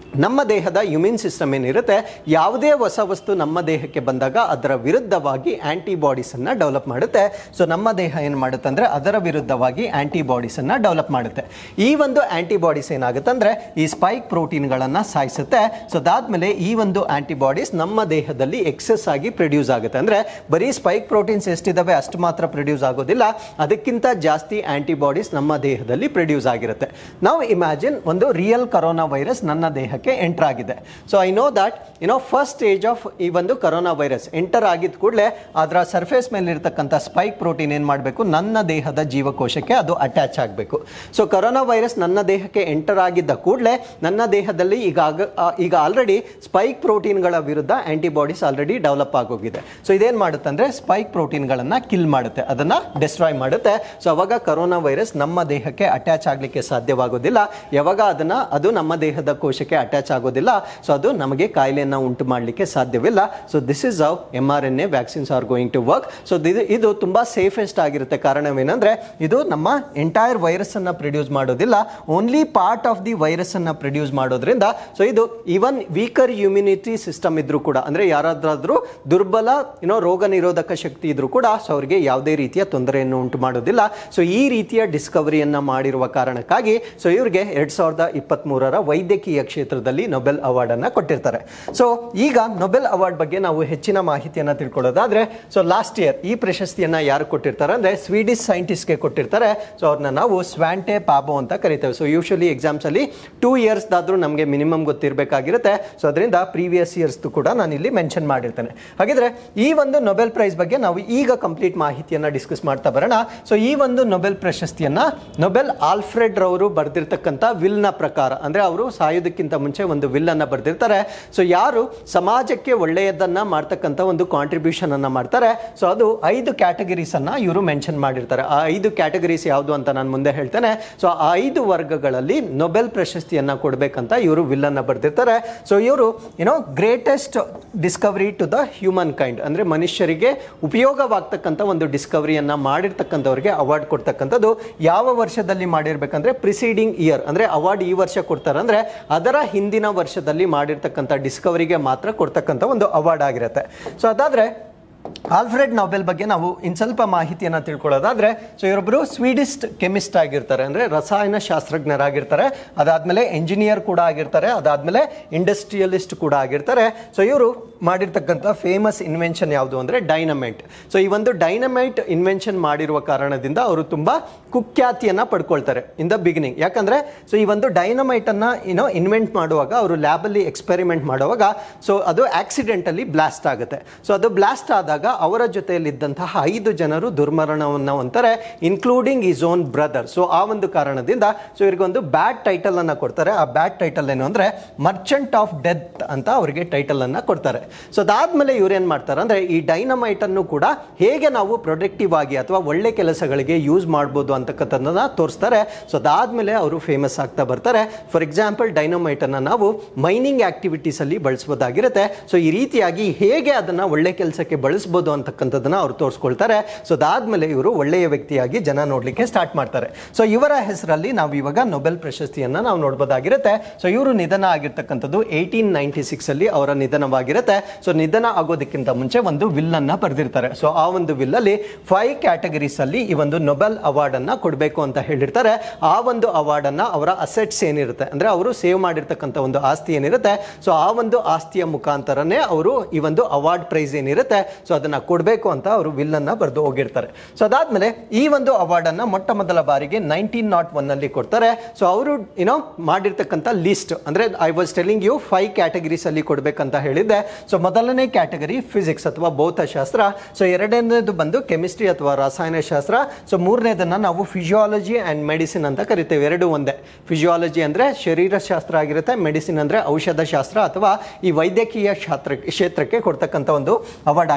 Speaker 1: ನಮ್ಮ ದೇಹದ ಇಮ್ಯೂನ್ ಸಿಸ್ಟಮ್ ಏನಿರುತ್ತೆ ಯಾವುದೇ ಹೊಸ ವಸ್ತು ನಮ್ಮ ದೇಹಕ್ಕೆ ಬಂದಾಗ ಅದರ ವಿರುದ್ಧವಾಗಿ ಆ್ಯಂಟಿಬಾಡೀಸನ್ನು ಡೆವಲಪ್ ಮಾಡುತ್ತೆ ಸೊ ನಮ್ಮ ದೇಹ ಏನು ಮಾಡುತ್ತೆ ಅಂದರೆ ಅದರ ವಿರುದ್ಧವಾಗಿ ಆ್ಯಂಟಿಬಾಡೀಸನ್ನು ಡೆವಲಪ್ ಮಾಡುತ್ತೆ ಈ ಒಂದು ಆ್ಯಂಟಿಬಾಡೀಸ್ ಏನಾಗುತ್ತೆ ಅಂದರೆ ಈ ಸ್ಪೈಕ್ ಪ್ರೋಟೀನ್ಗಳನ್ನು ಸಾಯಿಸುತ್ತೆ ಸೊ ಅದಾದಮೇಲೆ ಈ ಒಂದು ಆ್ಯಂಟಿಬಾಡೀಸ್ ನಮ್ಮ ದೇಹದಲ್ಲಿ ಎಕ್ಸೆಸ್ ಆಗಿ ಪ್ರೊಡ್ಯೂಸ್ ಆಗುತ್ತೆ ಅಂದರೆ ಬರೀ ಸ್ಪೈಕ್ ಪ್ರೋಟೀನ್ಸ್ ಎಷ್ಟಿದ್ದಾವೆ ಅಷ್ಟು ಮಾತ್ರ ಪ್ರೊಡ್ಯೂಸ್ ಆಗೋದಿಲ್ಲ ಅದಕ್ಕಿಂತ ಜಾಸ್ತಿ ಆ್ಯಂಟಿಬಾಡೀಸ್ ನಮ್ಮ ದೇಹದಲ್ಲಿ ಪ್ರೊಡ್ಯೂಸ್ ಆಗಿರುತ್ತೆ ನಾವು ಇಮ್ಯಾಜಿನ್ ಒಂದು ರಿಯಲ್ ಕರೋನಾ ವೈರಸ್ ನನ್ನ ದೇಹಕ್ಕೆ ಎಂಟರ್ ಆಗಿದೆ so I know that you know first stage of ಈ ಒಂದು ಕರೋನಾ ವೈರಸ್ ಎಂಟರ್ ಆಗಿದ ಕೂಡಲೇ ಅದರ ಸರ್ಫೇಸ್ ಮೇಲೆ ಇರತಕ್ಕಂಥ ಸ್ಪೈಕ್ ಪ್ರೋಟೀನ್ ಏನು ಮಾಡಬೇಕು ನನ್ನ ದೇಹದ ಜೀವಕೋಶಕ್ಕೆ ಅದು ಅಟ್ಯಾಚ್ ಆಗಬೇಕು ಸೊ ಕರೋನಾ ವೈರಸ್ ನನ್ನ ದೇಹಕ್ಕೆ ಎಂಟರ್ ಆಗಿದ್ದ ಕೂಡಲೇ ನನ್ನ ದೇಹದಲ್ಲಿ ಈಗ ಆಗ- ಆ, ಈಗ ಆಲ್ರೆಡಿ ಸ್ಪೈಕ್ ಪ್ರೋಟೀನ್ಗಳ ವಿರುದ್ಧ ಆಂಟಿಬಾಡೀಸ್ ಆಲ್ರೆಡಿ ಡೆವಲಪ್ ಆಗೋಗಿದೆ ಸೊ ಇದೇನು ಮಾಡುತ್ತೆ ಅಂದರೆ ಸ್ಪೈಕ್ ಪ್ರೋಟೀನ್ಗಳನ್ನು ಕಿಲ್ ಮಾಡುತ್ತೆ ಅದನ್ನು ಡಿಸ್ಟ್ರಾಯ್ ಮಾಡುತ್ತೆ ಸೊ ಅವಾಗ ಕರೋನಾ ವೈರಸ್ ನಮ್ಮ ದೇಹಕ್ಕೆ ಅಟ್ಯಾಚ್ ಆಗಲಿಕ್ಕೆ ಸಾಧ್ಯವಾಗೋದಿಲ್ಲ ಯಾವಾಗ ಅದನ್ನು ಅದು ನಮ್ಮ ದೇಹದ ಕೋಶಕ್ಕೆ ಅಟ್ಯಾಚ್ ಆಗೋದಿಲ್ಲ ಸೊ ಅದು ನಮಗೆ ಕಾಯಿಲೆಯನ್ನು ಉಂಟು ಮಾಡಲಿಕ್ಕೆ ಸಾಧ್ಯವಿಲ್ಲ so this is how M R N A vaccines are going to work so ಇದು ಇದು ತುಂಬ ಸೇಫೆಸ್ಟ್ ಆಗಿರುತ್ತೆ ಕಾರಣವೇನೆಂದರೆ ಇದು ನಮ್ಮ ಎಂಟೈರ್ ವೈರಸ್ಸನ್ನು ಪ್ರೊಡ್ಯೂಸ್ ಮಾಡೋದಿಲ್ಲ ಓನ್ಲಿ ಪಾರ್ಟ್ ಆಫ್ ದಿ ವೈರಸ್ಸನ್ನು ಪ್ರೊಡ್ಯೂಸ್ ಮಾಡೋದ್ರಿಂದ ಸೊ ಇದು ಈವನ್ ವೀಕರ್ ಇಮ್ಯುನಿಟಿ ಸಿಸ್ಟಮ್ ಇದ್ರೂ ಕೂಡ ಅಂದರೆ ಯಾರಾದ್ರಾದ್ರೂ ದುರ್ಬಲ ಏನೋ ರೋಗ ನಿರೋಧಕ ಶಕ್ತಿ ಇದ್ರೂ ಕೂಡ ಸೊ ಅವರಿಗೆ ಯಾವುದೇ ರೀತಿಯ ತೊಂದರೆಯನ್ನು ಉಂಟು ಮಾಡೋದಿಲ್ಲ ಸೊ ಈ ರೀತಿಯ ಡಿಸ್ಕವರಿಯನ್ನು ಮಾಡಿರುವ ಕಾರಣಕ್ಕಾಗಿ ಸೊ ಇವರಿಗೆ ಎರಡು ಸಾವಿರದ ಇಪ್ಪತ್ತ್ಮೂರರ ವೈದ್ಯಕೀಯ ಕ್ಷೇತ್ರದಲ್ಲಿ ನೊಬೆಲ್ ಅವಾರ್ಡನ್ನು ಕೊಟ್ಟಿರ್ತಾರೆ ಸೊ ಈಗ ನೊಬೆಲ್ ಅವಾರ್ಡ್ ಬಗ್ಗೆ ನಾವು ಹೆಚ್ಚಿನ ಮಾಹಿತಿಯನ್ನು ತಿಳ್ಕೊಳ್ಳೋದಾದ್ರೆ ಸೊ ಲಾಸ್ಟ್ ಇಯರ್ ಈ ಪ್ರಶಸ್ತಿಯನ್ನು ಯಾರು ಕೊಟ್ಟಿರ್ತಾರೆ ಅಂದರೆ ಸ್ವೀಡಿಶ್ ಸೈಂಟಿಸ್ಟ್ಗೆ ಕೊಟ್ಟಿರ್ತಾರೆ ಸೊ ಅವ್ರನ್ನ ನಾವು ಸ್ವ್ಯಾಂಟೆ ಪಾಬೋ ಅಂತ ಕರಿತೇವೆ ಸೊ ಯೂಶಲಿ ಎಕ್ಸಾಮ್ಸಲ್ಲಿ ಟೂ ಇಯರ್ಸ್ದಾದರೂ ನಮಗೆ ಮಿನಿಮಮ್ ಗೊತ್ತಿರಬೇಕಾಗಿರುತ್ತೆ ಸೊ ಅದರಿಂದ ಪ್ರೀವಿಯಸ್ ಇಯರ್ಸ್ದು ಕೂಡ ನಾನು ಇಲ್ಲಿ ಮೆನ್ಷನ್ ಮಾಡಿರ್ತೇನೆ ಹಾಗಿದ್ರೆ ಈ ಒಂದು ನೊಬೆಲ್ ಪ್ರೈಸ್ ಬಗ್ಗೆ ನಾವು ಈಗ ಕಂಪ್ಲೀಟ್ ಮಾಹಿತಿಯನ್ನು ಡಿಸ್ಕಸ್ ಮಾಡ್ತಾ ಬರೋಣ ಸೊ ಈ ಒಂದು ನೊಬೆಲ್ ಪ್ರಶಸ್ತಿಯನ್ನ ನೊಬೆಲ್ ಆಲ್ಫ್ರೆಡ್ ರವರು ಬರೆದಿರ್ತಕ್ಕಂಥ ವಿಲ್ನ ಪ್ರಕಾರ ಅಂದರೆ ಅವರು ಸಾಯೋದಕ್ಕಿಂತ ಮುಂಚೆ ಒಂದು ವಿಲ್ ಅನ್ನ ಬರೆದಿರ್ತಾರೆ ಸೊ ಯಾರು ಸಮಾಜಕ್ಕೆ ಒಳ್ಳೆಯದನ್ನ ಮಾಡ್ತಕ್ಕಂಥ ಒಂದು ಕಾಂಟ್ರಿಬ್ಯೂಷನ್ ಅನ್ನ ಮಾಡ್ತಾರೆ ಸೊ ಅದು ಐದು ಕ್ಯಾಟಗರೀಸ್ ಅನ್ನ ಇವರು ಮೆನ್ಷನ್ ಮಾಡಿರ್ತಾರೆ ಆ ಐದು ಕ್ಯಾಟಗರೀಸ್ ಯಾವುದು ಅಂತ ನಾನು ಮುಂದೆ ಹೇಳ್ತೇನೆ ಸೊ ಆ ಐದು ವರ್ಗಗಳಲ್ಲಿ ನೊಬೆಲ್ ಪ್ರಶಸ್ತಿಯನ್ನ ಕೊಡಬೇಕಂತ ಇವರು ವಿಲ್ ಅನ್ನ ಬರೆದಿರ್ತಾರೆ ಸೊ ಇವರು ಏನೋ greatest discovery to the human kind ಅಂದ್ರೆ ಮನುಷ್ಯರಿಗೆ ಉಪಯೋಗವಾಗ್ತಕ್ಕಂಥ ಒಂದು ಡಿಸ್ಕವರಿಯನ್ನ ಮಾಡಿರ್ತಕ್ಕಂಥವ್ರಿಗೆ ಅವಾರ್ಡ್ ಕೊಡ್ತಕ್ಕಂಥದ್ದು ಯಾವ ವರ್ಷದಲ್ಲಿ ಮಾಡಿರ್ಬೇಕಂದ್ರೆ ಪ್ರಿಸೀಡಿಂಗ್ ಇಯರ್ ಅಂದ್ರೆ ಅವಾರ್ಡ್ ಈ ವರ್ಷ ಕೊಡ್ತಾರೆ ಅಂದ್ರೆ ಅದರ ಹಿಂದಿನ ವರ್ಷದಲ್ಲಿ ಮಾಡಿರ್ತಕ್ಕಂಥ ಡಿಸ್ಕವರಿಗೆ ಮಾತ್ರ ಕೊಡ್ತಕ್ಕಂಥ ಒಂದು ಅವಾರ್ಡ್ ಆಗಿರುತ್ತೆ ಸೊ ಅದಾದ್ರೆ ಆಲ್ಫ್ರೆಡ್ ನೊಬೆಲ್ ಬಗ್ಗೆ ನಾವು ಇನ್ ಸ್ವಲ್ಪ ಮಾಹಿತಿಯನ್ನು ತಿಳ್ಕೊಳ್ಳೋದಾದ್ರೆ ಸೊ ಇವರೊಬ್ಬರು ಸ್ವೀಡಿಶ್ ಕೆಮಿಸ್ಟ್ ಆಗಿರ್ತಾರೆ ಅಂದರೆ ರಸಾಯನ ಶಾಸ್ತ್ರಜ್ಞರಾಗಿರ್ತಾರೆ ಅದಾದಮೇಲೆ ಎಂಜಿನಿಯರ್ ಕೂಡ ಆಗಿರ್ತಾರೆ ಅದಾದಮೇಲೆ ಇಂಡಸ್ಟ್ರಿಯಲಿಸ್ಟ್ ಕೂಡ ಆಗಿರ್ತಾರೆ ಸೊ ಇವರು ಮಾಡಿರ್ತಕ್ಕಂಥ ಫೇಮಸ್ ಇನ್ವೆನ್ಷನ್ ಯಾವುದು ಅಂದರೆ ಡೈನಮೈಟ್ ಸೊ ಈ ಒಂದು ಡೈನಮೈಟ್ ಇನ್ವೆನ್ಷನ್ ಮಾಡಿರುವ ಕಾರಣದಿಂದ ಅವರು ತುಂಬ ಕುಖ್ಯಾತಿಯನ್ನು ಪಡ್ಕೊಳ್ತಾರೆ ಇನ್ ದ ಬಿಗಿನಿಂಗ್ ಯಾಕಂದರೆ ಸೊ ಈ ಒಂದು ಡೈನಮೈಟನ್ನು ಏನೋ ಇನ್ವೆಂಟ್ ಮಾಡುವಾಗ ಅವರು ಲ್ಯಾಬಲ್ಲಿ ಎಕ್ಸ್ಪೆರಿಮೆಂಟ್ ಮಾಡುವಾಗ ಸೊ ಅದು ಆಕ್ಸಿಡೆಂಟಲ್ಲಿ ಬ್ಲಾಸ್ಟ್ ಆಗುತ್ತೆ ಸೊ ಅದು ಬ್ಲಾಸ್ಟ್ ಆದಾಗ ಅವರ ಜೊತೆಯಲ್ಲಿದ್ದಂತಹ ಐದು ಜನರು ದುರ್ಮರಣವನ್ನು ಹೊಂತಾರೆ including his own brother so ಆ ಒಂದು ಕಾರಣದಿಂದ ಸೊ ಇವ್ರಿಗೊಂದು ಬ್ಯಾಡ್ ಟೈಟಲ್ ಅನ್ನ ಕೊಡ್ತಾರೆ ಆ ಬ್ಯಾಡ್ ಟೈಟಲ್ ಏನು ಅಂದ್ರೆ ಮರ್ಚೆಂಟ್ ಆಫ್ ಡೆತ್ ಅಂತ ಅವರಿಗೆ ಟೈಟಲ್ ಅನ್ನ ಕೊಡ್ತಾರೆ ಸೊ ಅದಾದ್ಮೇಲೆ ಇವ್ರೇನ್ ಮಾಡ್ತಾರೆ ಅಂದ್ರೆ ಈ ಡೈನಮೈಟ್ ಅನ್ನು ಕೂಡ ಹೇಗೆ ನಾವು ಪ್ರೊಡಕ್ಟಿವ್ ಆಗಿ ಅಥವಾ ಒಳ್ಳೆ ಕೆಲಸಗಳಿಗೆ ಯೂಸ್ ಮಾಡ್ಬೋದು ಅಂತಕ್ಕಂಥದ್ದನ್ನ ತೋರಿಸ್ತಾರೆ ಸೊ ಅದಾದ್ಮೇಲೆ ಅವರು ಫೇಮಸ್ ಆಗ್ತಾ ಬರ್ತಾರೆ ಫಾರ್ ಎಕ್ಸಾಂಪಲ್ ಡೈನಮೈಟ್ ಅನ್ನ ನಾವು ಮೈನಿಂಗ್ ಆಕ್ಟಿವಿಟೀಸ್ ಅಲ್ಲಿ ಬಳಸಬಹುದಾಗಿರುತ್ತೆ ಸೊ ಈ ರೀತಿಯಾಗಿ ಹೇಗೆ ಅದನ್ನ ಒಳ್ಳೆ ಕೆಲಸಕ್ಕೆ ಬಳಸ್ಬೋದು ಅಂತಕ್ಕಂಥದ್ದನ್ನ ಅವ್ರು ತೋರಿಸ್ಕೊಳ್ತಾರೆ ಸೊ ಅದಾದ್ಮೇಲೆ ಇವರು ಒಳ್ಳೆಯ ವ್ಯಕ್ತಿಯಾಗಿ ಜನ ನೋಡ್ಲಿಕ್ಕೆ ಸ್ಟಾರ್ಟ್ ಮಾಡ್ತಾರೆ ಸೊ ಇವರ ಹೆಸರಲ್ಲಿ ನಾವು ಇವಾಗ ನೊಬೆಲ್ ಪ್ರಶಸ್ತಿಯನ್ನ ನಾವು ನೋಡ್ಬೋದಾಗಿರುತ್ತೆ ಸೊ ಇವರು ನಿಧನ ಆಗಿರ್ತಕ್ಕಂಥದ್ದು ಏಯ್ಟೀನ್ ನೈನ್ಟಿ ಸಿಕ್ಸ್ ಅಲ್ಲಿ ಅವರ ನಿಧನವಾಗಿರುತ್ತೆ ಸೊ ನಿಧನ ಆಗೋದಕ್ಕಿಂತ ಮುಂಚೆ ಒಂದು ವಿಲ್ ಅನ್ನ ಬರೆದಿರ್ತಾರೆ ಸೊ ಆ ಒಂದು ವಿಲ್ ಅಲ್ಲಿ ಫೈವ್ ಕ್ಯಾಟಗರೀಸ್ ಅಲ್ಲಿ ಈ ಒಂದು ನೊಬೆಲ್ ಅವಾರ್ಡ್ ಅನ್ನ ಕೊಡಬೇಕು ಅಂತ ಹೇಳಿರ್ತಾರೆ ಆ ಒಂದು ಅವಾರ್ಡ್ ಅನ್ನ ಅವರ ಅಸೆಟ್ಸ್ ಏನಿರುತ್ತೆ ಅಂದ್ರೆ ಅವರು ಸೇವ್ ಮಾಡಿರ್ತಕ್ಕಂಥ ಒಂದು ಆಸ್ತಿ ಏನಿರುತ್ತೆ ಸೊ ಆ ಒಂದು ಆಸ್ತಿಯ ಮುಖಾಂತರನೇ ಅವರು ಈ ಒಂದು ಅವಾರ್ಡ್ ಪ್ರೈಸ್ ಏನಿರುತ್ತೆ ಸೊ ಅದನ್ನ ಕೊಡಬೇಕು ಅಂತ ಅವರು ವಿಲ್ ಅನ್ನ ಬರೆದು ಹೋಗಿರ್ತಾರೆ ಸೊ ಅದಾದ್ಮೇಲೆ ಈ ಒಂದು ಅವಾರ್ಡ್ ಅನ್ನ ಮೊಟ್ಟ ಮೊದಲ ಬಾರಿಗೆ ನೈನ್ಟೀನ್ ನಾಟ್ ಒನ್ ಅಲ್ಲಿ ಕೊಡ್ತಾರೆ ಸೊ ಅವರು ಏನೋ ಮಾಡಿರ್ತಕ್ಕಂಥ ಲಿಸ್ಟ್ ಅಂದ್ರೆ I was telling you five categories ಅಲ್ಲಿ ಕೊಡಬೇಕಂತ ಹೇಳಿದ್ದೆ ಸೊ ಮೊದಲನೇ ಕ್ಯಾಟಗರಿ ಫಿಸಿಕ್ಸ್ ಅಥವಾ ಭೌತಶಾಸ್ತ್ರ ಸೊ ಎರಡನೇದು ಬಂದು ಕೆಮಿಸ್ಟ್ರಿ ಅಥವಾ ರಸಾಯನಶಾಸ್ತ್ರ ಸೊ ಮೂರನೇದನ್ನ ನಾವು ಫಿಸಿಯಾಲಜಿ ಅಂಡ್ ಮೆಡಿಸಿನ್ ಅಂತ ಕರಿತೇವೆ ಎರಡು ಒಂದೇ ಫಿಸಿಯಾಲಜಿ ಅಂದ್ರೆ ಶರೀರಶಾಸ್ತ್ರ ಆಗಿರುತ್ತೆ ಮೆಡಿಸಿನ್ ಅಂದ್ರೆ ಔಷಧ ಶಾಸ್ತ್ರ ಅಥವಾ ಈ ವೈದ್ಯಕೀಯ ಶಾಸ್ತ್ರ ಕ್ಷೇತ್ರಕ್ಕೆ ಕೊಡ್ತಕ್ಕಂಥ ಒಂದು ಅವಾರ್ಡ್ ಆಗಿರುತ್ತೆ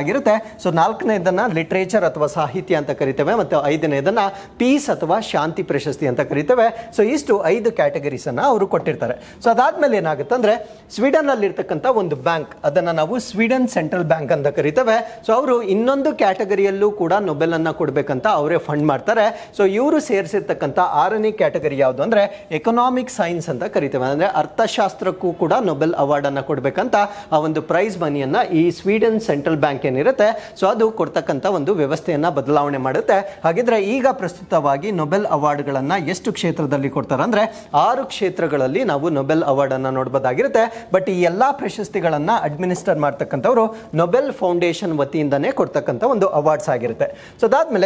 Speaker 1: ಸೊ ನಾಲ್ಕನೇದನ್ನ ಲಿಟ್ರೇಚರ್ ಅಥವಾ ಸಾಹಿತ್ಯ ಅಂತ ಕರಿತೇವೆ ಮತ್ತು ಐದನೇದನ್ನ ಪೀಸ್ ಅಥವಾ ಶಾಂತಿ ಪ್ರಶಸ್ತಿ ಅಂತ ಕರಿತೇವೆ ಸೊ ಇಷ್ಟು ಐದು ಕ್ಯಾಟಗರೀಸ್ ಅನ್ನ ಅವರು ಕೊಟ್ಟಿರ್ತಾರೆ ಸೊ ಅದಾದ್ಮೇಲೆ ಏನಾಗುತ್ತೆ ಅಂದ್ರೆ ಸ್ವೀಡನ್ ಅಲ್ಲಿ ಇರ್ತಕ್ಕಂಥ ಒಂದು ಬ್ಯಾಂಕ್ ಅದನ್ನ ನಾವು ಸ್ವೀಡನ್ ಸೆಂಟ್ರಲ್ ಬ್ಯಾಂಕ್ ಅಂತ ಕರಿತೇವೆ ಸೊ ಅವರು ಇನ್ನೊಂದು ಕ್ಯಾಟಗರಿಯಲ್ಲೂ ಕೂಡ ನೊಬೆಲ್ ಅನ್ನ ಕೊಡ್ಬೇಕಂತ ಅವರೇ ಫಂಡ್ ಮಾಡ್ತಾರೆ ಸೊ ಇವರು ಸೇರಿಸಿರ್ತಕ್ಕಂಥ ಆರನೇ ಕ್ಯಾಟಗರಿ ಯಾವುದು ಅಂದ್ರೆ ಎಕನಾಮಿಕ್ ಸೈನ್ಸ್ ಅಂತ ಕರಿತೇವೆ ಅಂದ್ರೆ ಅರ್ಥಶಾಸ್ತ್ರಕ್ಕೂ ಕೂಡ ನೊಬೆಲ್ ಅವಾರ್ಡ್ ಅನ್ನ ಕೊಡ್ಬೇಕಂತ ಆ ಒಂದು ಪ್ರೈಸ್ ಮನಿಯನ್ನ ಈ ಸ್ವೀಡನ್ ಸೆಂಟ್ರಲ್ ಬ್ಯಾಂಕ್ ಏನಿರುತ್ತೆ ಸೊ ಅದು ಕೊಡ್ತಕ್ಕಂಥ ಒಂದು ವ್ಯವಸ್ಥೆಯನ್ನ ಬದಲಾವಣೆ ಮಾಡುತ್ತೆ ಹಾಗಿದ್ರೆ ಈಗ ಪ್ರಸ್ತುತವಾಗಿ ನೊಬೆಲ್ ಅವಾರ್ಡ್ಗಳನ್ನ ಎಷ್ಟು ಕ್ಷೇತ್ರದಲ್ಲಿ ಕೊಡ್ತಾರೆ ಅಂದ್ರೆ ಆರು ಕ್ಷೇತ್ರಗಳಲ್ಲಿ ನಾವು ನೊಬೆಲ್ ಅವಾರ್ಡ್ ಅನ್ನ ನೋಡಬಹುದಾಗಿರುತ್ತೆ ಬಟ್ ಈ ಎಲ್ಲಾ ಪ್ರಶಸ್ತಿಗಳನ್ನ ಅಡ್ಮಿನಿಸ್ಟರ್ ಮಾಡ್ತಕ್ಕಂಥವ್ರು ನೊಬೆಲ್ ಫೌಂಡೇಶನ್ ವತಿಯಿಂದನೇ ಕೊಡ್ತಕ್ಕಂಥ ಒಂದು ಅವಾರ್ಡ್ಸ್ ಆಗಿರುತ್ತೆ ಸೊ ಅದಾದ್ಮೇಲೆ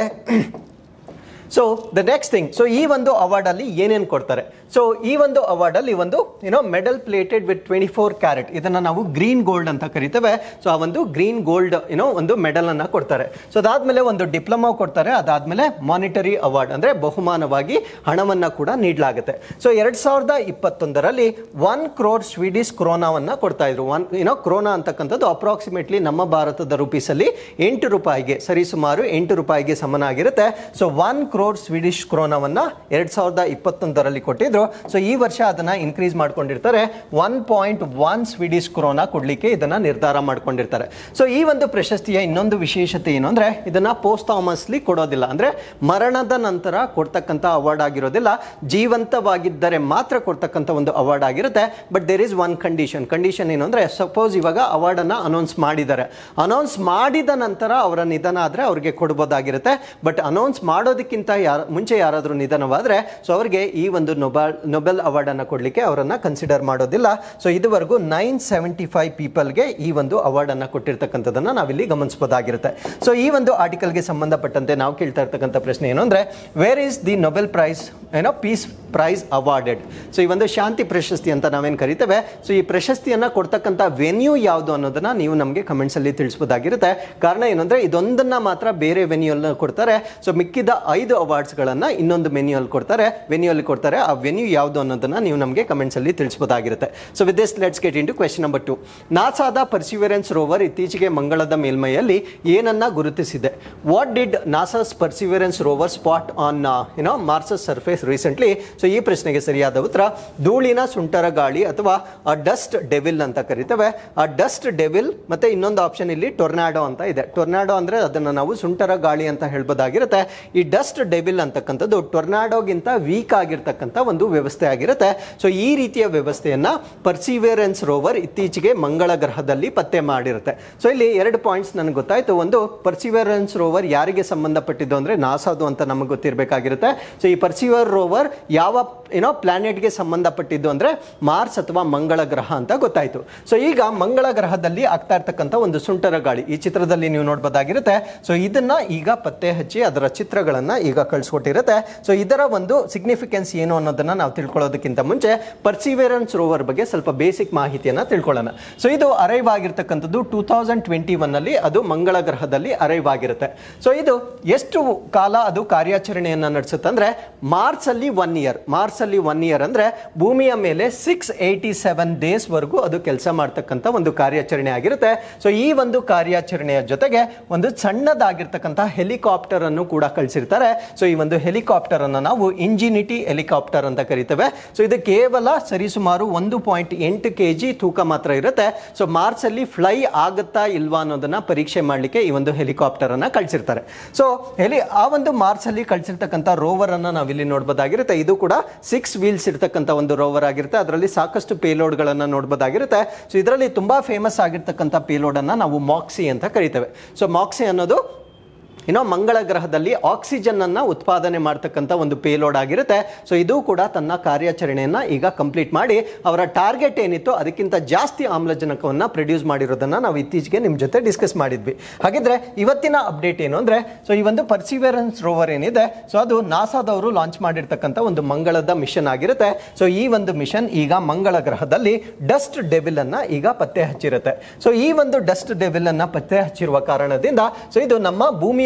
Speaker 1: so the next thing so ಈ ಒಂದು ಅವಾರ್ಡ್ ಅಲ್ಲಿ ಏನೇನು ಕೊಡ್ತಾರೆ ಸೊ ಈ ಒಂದು ಅವಾರ್ಡ್ ಅಲ್ಲಿ ಒಂದು ಏನೋ medal plated with twenty four carat ಇದನ್ನ ನಾವು ಗ್ರೀನ್ ಗೋಲ್ಡ್ ಅಂತ ಕರಿತೇವೆ ಸೊ ಆ ಒಂದು ಗ್ರೀನ್ ಗೋಲ್ಡ್ ಏನೋ ಒಂದು ಮೆಡಲ್ ಅನ್ನ ಕೊಡ್ತಾರೆ ಸೊ ಅದಾದ್ಮೇಲೆ ಒಂದು ಡಿಪ್ಲೊಮಾ ಕೊಡ್ತಾರೆ ಅದಾದ್ಮೇಲೆ ಮಾನಿಟರಿ ಅವಾರ್ಡ್ ಅಂದ್ರೆ ಬಹುಮಾನವಾಗಿ ಹಣವನ್ನ ಕೂಡ ನೀಡಲಾಗುತ್ತೆ ಸೊ ಎರಡ್ ಸಾವಿರದ ಇಪ್ಪತ್ತೊಂದರಲ್ಲಿ ಒನ್ ಕ್ರೋರ್ ಸ್ವೀಡಿಶ್ ಕ್ರೋನಾವನ್ನ ಕೊಡ್ತಾ ಇದ್ರು ಒನ್ ಏನೋ ಕ್ರೋನಾ ಅಂತಕ್ಕಂಥದ್ದು ಅಪ್ರಾಕ್ಸಿಮೇಟ್ಲಿ ನಮ್ಮ ಭಾರತದ ರೂಪೀಸ್ ಅಲ್ಲಿ ಎಂಟು ರೂಪಾಯಿಗೆ ಸರಿಸುಮಾರು ಎಂಟು ರೂಪಾಯಿಗೆ ಸಮನಾಗಿರುತ್ತೆ ಸೊ ಒನ್ ಕ್ರೋರ್ ಸ್ವೀಡಿಶ್ ಕ್ರೋನವನ್ನ ಎರಡ್ ಸಾವಿರದ ಇಪ್ಪತ್ತೊಂದರಲ್ಲಿ ಕೊಟ್ಟಿದ್ರು ಸೊ ಈ ವರ್ಷ ಅದನ್ನ ಇನ್ಕ್ರೀಸ್ ಮಾಡ್ಕೊಂಡಿರ್ತಾರೆ one point one Swedish krona ಕೊಡ್ಲಿಕ್ಕೆ ಇದನ್ನ ನಿರ್ಧಾರ ಮಾಡ್ಕೊಂಡಿರ್ತಾರೆ ಸೊ ಈ ಒಂದು ಪ್ರಶಸ್ತಿಯ ಇನ್ನೊಂದು ವಿಶೇಷತೆ ಏನು ಅಂದ್ರೆ ಇದನ್ನ ಪೋಸ್ಟಾಮಸ್ಲಿ ಕೊಡೋದಿಲ್ಲ ಅಂದ್ರೆ ಮರಣದ ನಂತರ ಕೊಡ್ತಕ್ಕಂಥ ಅವಾರ್ಡ್ ಆಗಿರೋದಿಲ್ಲ ಜೀವಂತವಾಗಿದ್ದರೆ ಮಾತ್ರ ಕೊಡ್ತಕ್ಕಂಥ ಒಂದು ಅವಾರ್ಡ್ ಆಗಿರುತ್ತೆ but there is one condition condition ಏನು ಅಂದ್ರೆ ಸಪೋಸ್ ಇವಾಗ ಅವಾರ್ಡ್ ಅನ್ನ ಅನೌನ್ಸ್ ಮಾಡಿದ್ದಾರೆ ಅನೌನ್ಸ್ ಮಾಡಿದ ನಂತರ ಅವರ ನಿಧನ ಆದ್ರೆ ಅವ್ರಿಗೆ ಕೊಡ್ಬೋದಾಗಿರುತ್ತೆ ಬಟ್ ಅನೌನ್ಸ್ ಮಾಡೋದಕ್ಕಿಂತ ಯಾರ ಮುಂಚೆ ಯಾರಾದರೂ ನಿಧನವಾದ್ರೆ ಸೊ ಅವರಿಗೆ ಈ ಒಂದು ನೊಬೆಲ್ ನೊಬೆಲ್ ಅವಾರ್ಡ್ ಅನ್ನ ಕೊಡ್ಲಿಕ್ಕೆ ಅವರನ್ನ ಕನ್ಸಿಡರ್ ಮಾಡೋದಿಲ್ಲ ಸೊ ಇದುವರೆಗೂ ನೈನ್ ಸೆವೆಂಟಿ ಫೈವ್ ಪೀಪಲ್ಗೆ ಈ ಒಂದು ಅವಾರ್ಡ್ ಅನ್ನ ಕೊಟ್ಟಿರ್ತಕ್ಕಂಥದ್ದನ್ನ ನಾವಿಲ್ಲಿ ಗಮನಿಸಬಹುದಾಗಿರುತ್ತೆ ಸೊ ಈ ಒಂದು ಆರ್ಟಿಕಲ್ಗೆ ಸಂಬಂಧಪಟ್ಟಂತೆ ನಾವು ಕೇಳ್ತಾ ಇರ್ತಕ್ಕಂಥ ಪ್ರಶ್ನೆ ಏನು ಅಂದ್ರೆ where is the Nobel prize ಏನೋ ಪೀಸ್ ಪ್ರೈಸ್ ಅವಾರ್ಡೆಡ್ ಸೊ ಈ ಒಂದು ಶಾಂತಿ ಪ್ರಶಸ್ತಿ ಅಂತ ನಾವೇನು ಕರಿತೇವೆ ಸೊ ಈ ಪ್ರಶಸ್ತಿಯನ್ನ ಕೊಡ್ತಕ್ಕಂಥ ವೆನ್ಯೂ ಯಾವುದು ಅನ್ನೋದನ್ನ ನೀವು ನಮಗೆ ಕಮೆಂಟ್ಸ್ ಅಲ್ಲಿ ತಿಳಿಸಬಹುದಾಗಿರುತ್ತೆ ಕಾರಣ ಏನಂದ್ರೆ ಇದೊಂದನ್ನ ಮಾತ್ರ ಬೇರೆ ವೆನ್ಯೂ ಅಲ್ಲಿ ಕೊಡ್ತಾರೆ ಸೊ ಮಿಕ್ಕಿದ ಐದು ಅವಾರ್ಡ್ಸ್ ಗಳನ್ನ ಇನ್ನೊಂದು ಮೆನ್ಯೂ ಅಲ್ಲಿ ಕೊಡ್ತಾರೆ ವೆನ್ಯೂ ಅಲ್ಲಿ ಕೊಡ್ತಾರೆ ಆ ವೆನ್ಯೂ ಯಾವುದು ಅನ್ನೋದನ್ನ ನೀವು ನಮಗೆ ಕಮೆಂಟ್ಸ್ ಅಲ್ಲಿ ತಿಳಿಸಬಹುದಾಗಿರುತ್ತೆ so with this let's get into question number two ನಾಸಾದ ಪರ್ಸಿವರೆನ್ಸ್ ರೋವರ್ ಇತ್ತೀಚೆಗೆ ಮಂಗಳದ ಮೇಲ್ಮೈಯಲ್ಲಿ ಏನನ್ನ ಗುರುತಿಸಿದೆ what did NASA's perseverance rover spot on you know Mars's surface recently so ಈ ಪ್ರಶ್ನೆಗೆ ಸರಿಯಾದ ಉತ್ತರ ಧೂಳಿನ ಸುಂಟರ ಗಾಳಿ ಅಥವಾ ಡಸ್ಟ್ ಡೆವಿಲ್ ಅಂತ ಕರಿತೇವೆ ಆ ಡಸ್ಟ್ ಡೆವಿಲ್ ಮತ್ತೆ ಇನ್ನೊಂದು ಆಪ್ಷನ್ ಇಲ್ಲಿ ಟೊರ್ನಾಡೋ ಅಂತ ಇದೆ ಟೊರ್ನಾಡೋ ಅಂದ್ರೆ ಅದನ್ನ ನಾವು ಸುಂಟರ ಗಾಳಿ ಅಂತ ಹೇಳ್ಬೋದಾಗಿರುತ್ತೆ ಈ ಡಸ್ಟ್ ಡೆವಿಲ್ ಅಂತಕ್ಕಂಥದ್ದು ಟೊರ್ನಾಡೋಗಿಂತ ವೀಕ್ ಆಗಿರ್ತಕ್ಕಂಥ ಒಂದು ವ್ಯವಸ್ಥೆ ಆಗಿರುತ್ತೆ ಸೊ ಈ ರೀತಿಯ ವ್ಯವಸ್ಥೆಯನ್ನ ಪರ್ಸಿವೇರೆನ್ಸ್ ರೋವರ್ ಇತ್ತೀಚೆಗೆ ಮಂಗಳ ಗ್ರಹದಲ್ಲಿ ಪತ್ತೆ ಮಾಡಿರುತ್ತೆ ಸೊ ಇಲ್ಲಿ ಎರಡು ಪಾಯಿಂಟ್ಸ್ ನನಗೆ ಗೊತ್ತಾಯ್ತು ಒಂದು ಪರ್ಸಿವೇರೆನ್ಸ್ ರೋವರ್ ಯಾರಿಗೆ ಸಂಬಂಧಪಟ್ಟಿದ್ದು ಅಂದ್ರೆ ನಾಸಾದು ಅಂತ ನಮಗೆ ಗೊತ್ತಿರಬೇಕಾಗಿರುತ್ತೆ ಸೊ ಈ ಪರ್ಸಿವರ್ ರೋವರ್ ಯಾವ ಏನೋ ಪ್ಲಾನೆಟ್ಗೆ ಸಂಬಂಧಪಟ್ಟಿದ್ದು ಅಂದ್ರೆ ಮಾರ್ಸ್ ಅಥವಾ ಮಂಗಳ ಗ್ರಹ ಅಂತ ಗೊತ್ತಾಯ್ತು ಸೊ ಈಗ ಮಂಗಳ ಗ್ರಹದಲ್ಲಿ ಆಗ್ತಾ ಇರ್ತಕ್ಕಂಥ ಒಂದು ಸುಂಟರ ಗಾಳಿ ಈ ಚಿತ್ರದಲ್ಲಿ ನೀವು ನೋಡ್ಬೋದಾಗಿರುತ್ತೆ ಸೊ ಇದನ್ನ ಈಗ ಪತ್ತೆ ಹಚ್ಚಿ ಅದರ ಚಿತ್ರಗಳನ್ನ ಈಗ ಕಳಿಸ್ಕೊಟ್ಟಿರುತ್ತೆ ಸೊ ಇದರ ಒಂದು ಸಿಗ್ನಿಫಿಕೆನ್ಸ್ ಏನು ಅನ್ನೋದನ್ನ ನಾವು ತಿಳ್ಕೊಳ್ಳೋದಕ್ಕಿಂತ ಮುಂಚೆ ಪರ್ಸಿವೇರೆನ್ಸ್ ರೋವರ್ ಬಗ್ಗೆ ಸ್ವಲ್ಪ ಬೇಸಿಕ್ ಮಾಹಿತಿಯನ್ನ ತಿಳ್ಕೊಳ್ಳೋಣ ಸೊ ಇದು ಅರೈವ್ ಆಗಿರ್ತಕ್ಕಂಥದ್ದು ಟೂ ತೌಸಂಡ್ ಟ್ವೆಂಟಿ ಒನ್ ಅಲ್ಲಿ ಅದು ಮಂಗಳ ಗ್ರಹದಲ್ಲಿ ಅರೈವ್ ಆಗಿರುತ್ತೆ ಸೊ ಇದು ಎಷ್ಟು ಕಾಲ ಅದು ಕಾರ್ಯಾಚರಣೆಯನ್ನ ನಡೆಸುತ್ತೆ ಅಂದ್ರೆ ಮಾರ್ಚ್ ಅಲ್ಲಿ ಒನ್ ಇಯರ್ ಮಾರ್ಚ್ ಅಲ್ಲಿ ಒನ್ ಇಯರ್ ಅಂದ್ರೆ ಭೂಮಿಯ ಮೇಲೆ ಸಿಕ್ಸ್ ಏಯ್ಟಿ ಸೆವೆನ್ ಡೇಸ್ ವರೆಗೂ ಅದು ಕೆಲಸ ಮಾಡ್ತಕ್ಕಂಥ ಒಂದು ಕಾರ್ಯಾಚರಣೆ ಆಗಿರುತ್ತೆ ಸೊ ಈ ಒಂದು ಕಾರ್ಯಾಚರಣೆಯ ಜೊತೆಗೆ ಒಂದು ಸಣ್ಣದಾಗಿರ್ತಕ್ಕಂಥ ಹೆಲಿಕಾಪ್ಟರ್ ಅನ್ನು ಕೂಡ ಕಳಿಸಿರ್ತಾರೆ ಸೊ ಈ ಒಂದು ಹೆಲಿಕಾಪ್ಟರ್ ಅನ್ನು ನಾವು ಇಂಜಿನಿಟಿ ಹೆಲಿಕಾಪ್ಟರ್ ಅಂತ ಕರಿತೇವೆ ಸೊ ಇದು ಕೇವಲ ಸರಿಸುಮಾರು ಒಂದು ಪಾಯಿಂಟ್ ಎಂಟು ಕೆ ಜಿ ತೂಕ ಮಾತ್ರ ಇರುತ್ತೆ ಸೊ ಮಾರ್ಚ್ ಅಲ್ಲಿ ಫ್ಲೈ ಆಗುತ್ತಾ ಇಲ್ವಾ ಅನ್ನೋದನ್ನ ಪರೀಕ್ಷೆ ಮಾಡಲಿಕ್ಕೆ ಈ ಒಂದು ಹೆಲಿಕಾಪ್ಟರ್ ಅನ್ನ ಕಳಿಸಿರ್ತಾರೆ ಸೊ ಹೆಲಿ ಆ ಒಂದು ಮಾರ್ಚ್ ಅಲ್ಲಿ ಕಳಿಸಿರ್ತಕ್ಕಂಥ ರೋವರ್ ಅನ್ನ ನಾವಿಲ್ಲಿ ನೋಡ್ಬೋದಾಗಿರುತ್ತೆ ಇದು ಕೂಡ ಸಿಕ್ಸ್ ವೀಲ್ಸ್ ಇರ್ತಕ್ಕಂಥ ಒಂದು ರೋವರ್ ಆಗಿರುತ್ತೆ ಅದರಲ್ಲಿ ಸಾಕಷ್ಟು ಪೇಲೋಡ್ಗಳನ್ನು ನೋಡ್ಬೋದಾಗಿರುತ್ತೆ ಸೊ ಇದರಲ್ಲಿ ತುಂಬಾ ಫೇಮಸ್ ಆಗಿರ್ತಕ್ಕಂಥ ಪೇಲೋಡ್ ಅನ್ನ ನಾವು ಮಾಕ್ಸಿ ಅಂತ ಕರಿತೇವೆ ಸೊ ಮಾಕ್ಸಿ ಅನ್ನೋದು ಏನೋ ಮಂಗಳ ಗ್ರಹದಲ್ಲಿ ಆಕ್ಸಿಜನ್ ಅನ್ನ ಉತ್ಪಾದನೆ ಮಾಡ್ತಕ್ಕಂಥ ಒಂದು ಪೇಲೋಡ್ ಆಗಿರುತ್ತೆ ಸೊ ಇದು ಕೂಡ ತನ್ನ ಕಾರ್ಯಾಚರಣೆಯನ್ನ ಈಗ ಕಂಪ್ಲೀಟ್ ಮಾಡಿ ಅವರ ಟಾರ್ಗೆಟ್ ಏನಿತ್ತು ಅದಕ್ಕಿಂತ ಜಾಸ್ತಿ ಆಮ್ಲಜನಕವನ್ನ ಪ್ರೊಡ್ಯೂಸ್ ಮಾಡಿರೋದನ್ನ ನಾವು ಇತ್ತೀಚೆಗೆ ನಿಮ್ಮ ಜೊತೆ ಡಿಸ್ಕಸ್ ಮಾಡಿದ್ವಿ ಹಾಗಿದ್ರೆ ಇವತ್ತಿನ ಅಪ್ಡೇಟ್ ಏನು ಅಂದ್ರೆ ಸೊ ಈ ಒಂದು ಪರ್ಸಿವರೆನ್ಸ್ ರೋವರ್ ಏನಿದೆ ಸೊ ಅದು ನಾಸಾದವರು ಲಾಂಚ್ ಮಾಡಿರ್ತಕ್ಕಂಥ ಒಂದು ಮಂಗಳದ ಮಿಷನ್ ಆಗಿರುತ್ತೆ ಸೊ ಈ ಒಂದು ಮಿಷನ್ ಈಗ ಮಂಗಳ ಗ್ರಹದಲ್ಲಿ ಡಸ್ಟ್ ಡೆವಿಲ್ ಅನ್ನ ಈಗ ಪತ್ತೆ ಹಚ್ಚಿರುತ್ತೆ ಸೊ ಈ ಒಂದು ಡಸ್ಟ್ ಡೆವಿಲ್ ಅನ್ನ ಪತ್ತೆ ಹಚ್ಚಿರುವ ಕಾರಣದಿಂದ ಸೊ ಇದು ನಮ್ಮ ಭೂಮಿಯ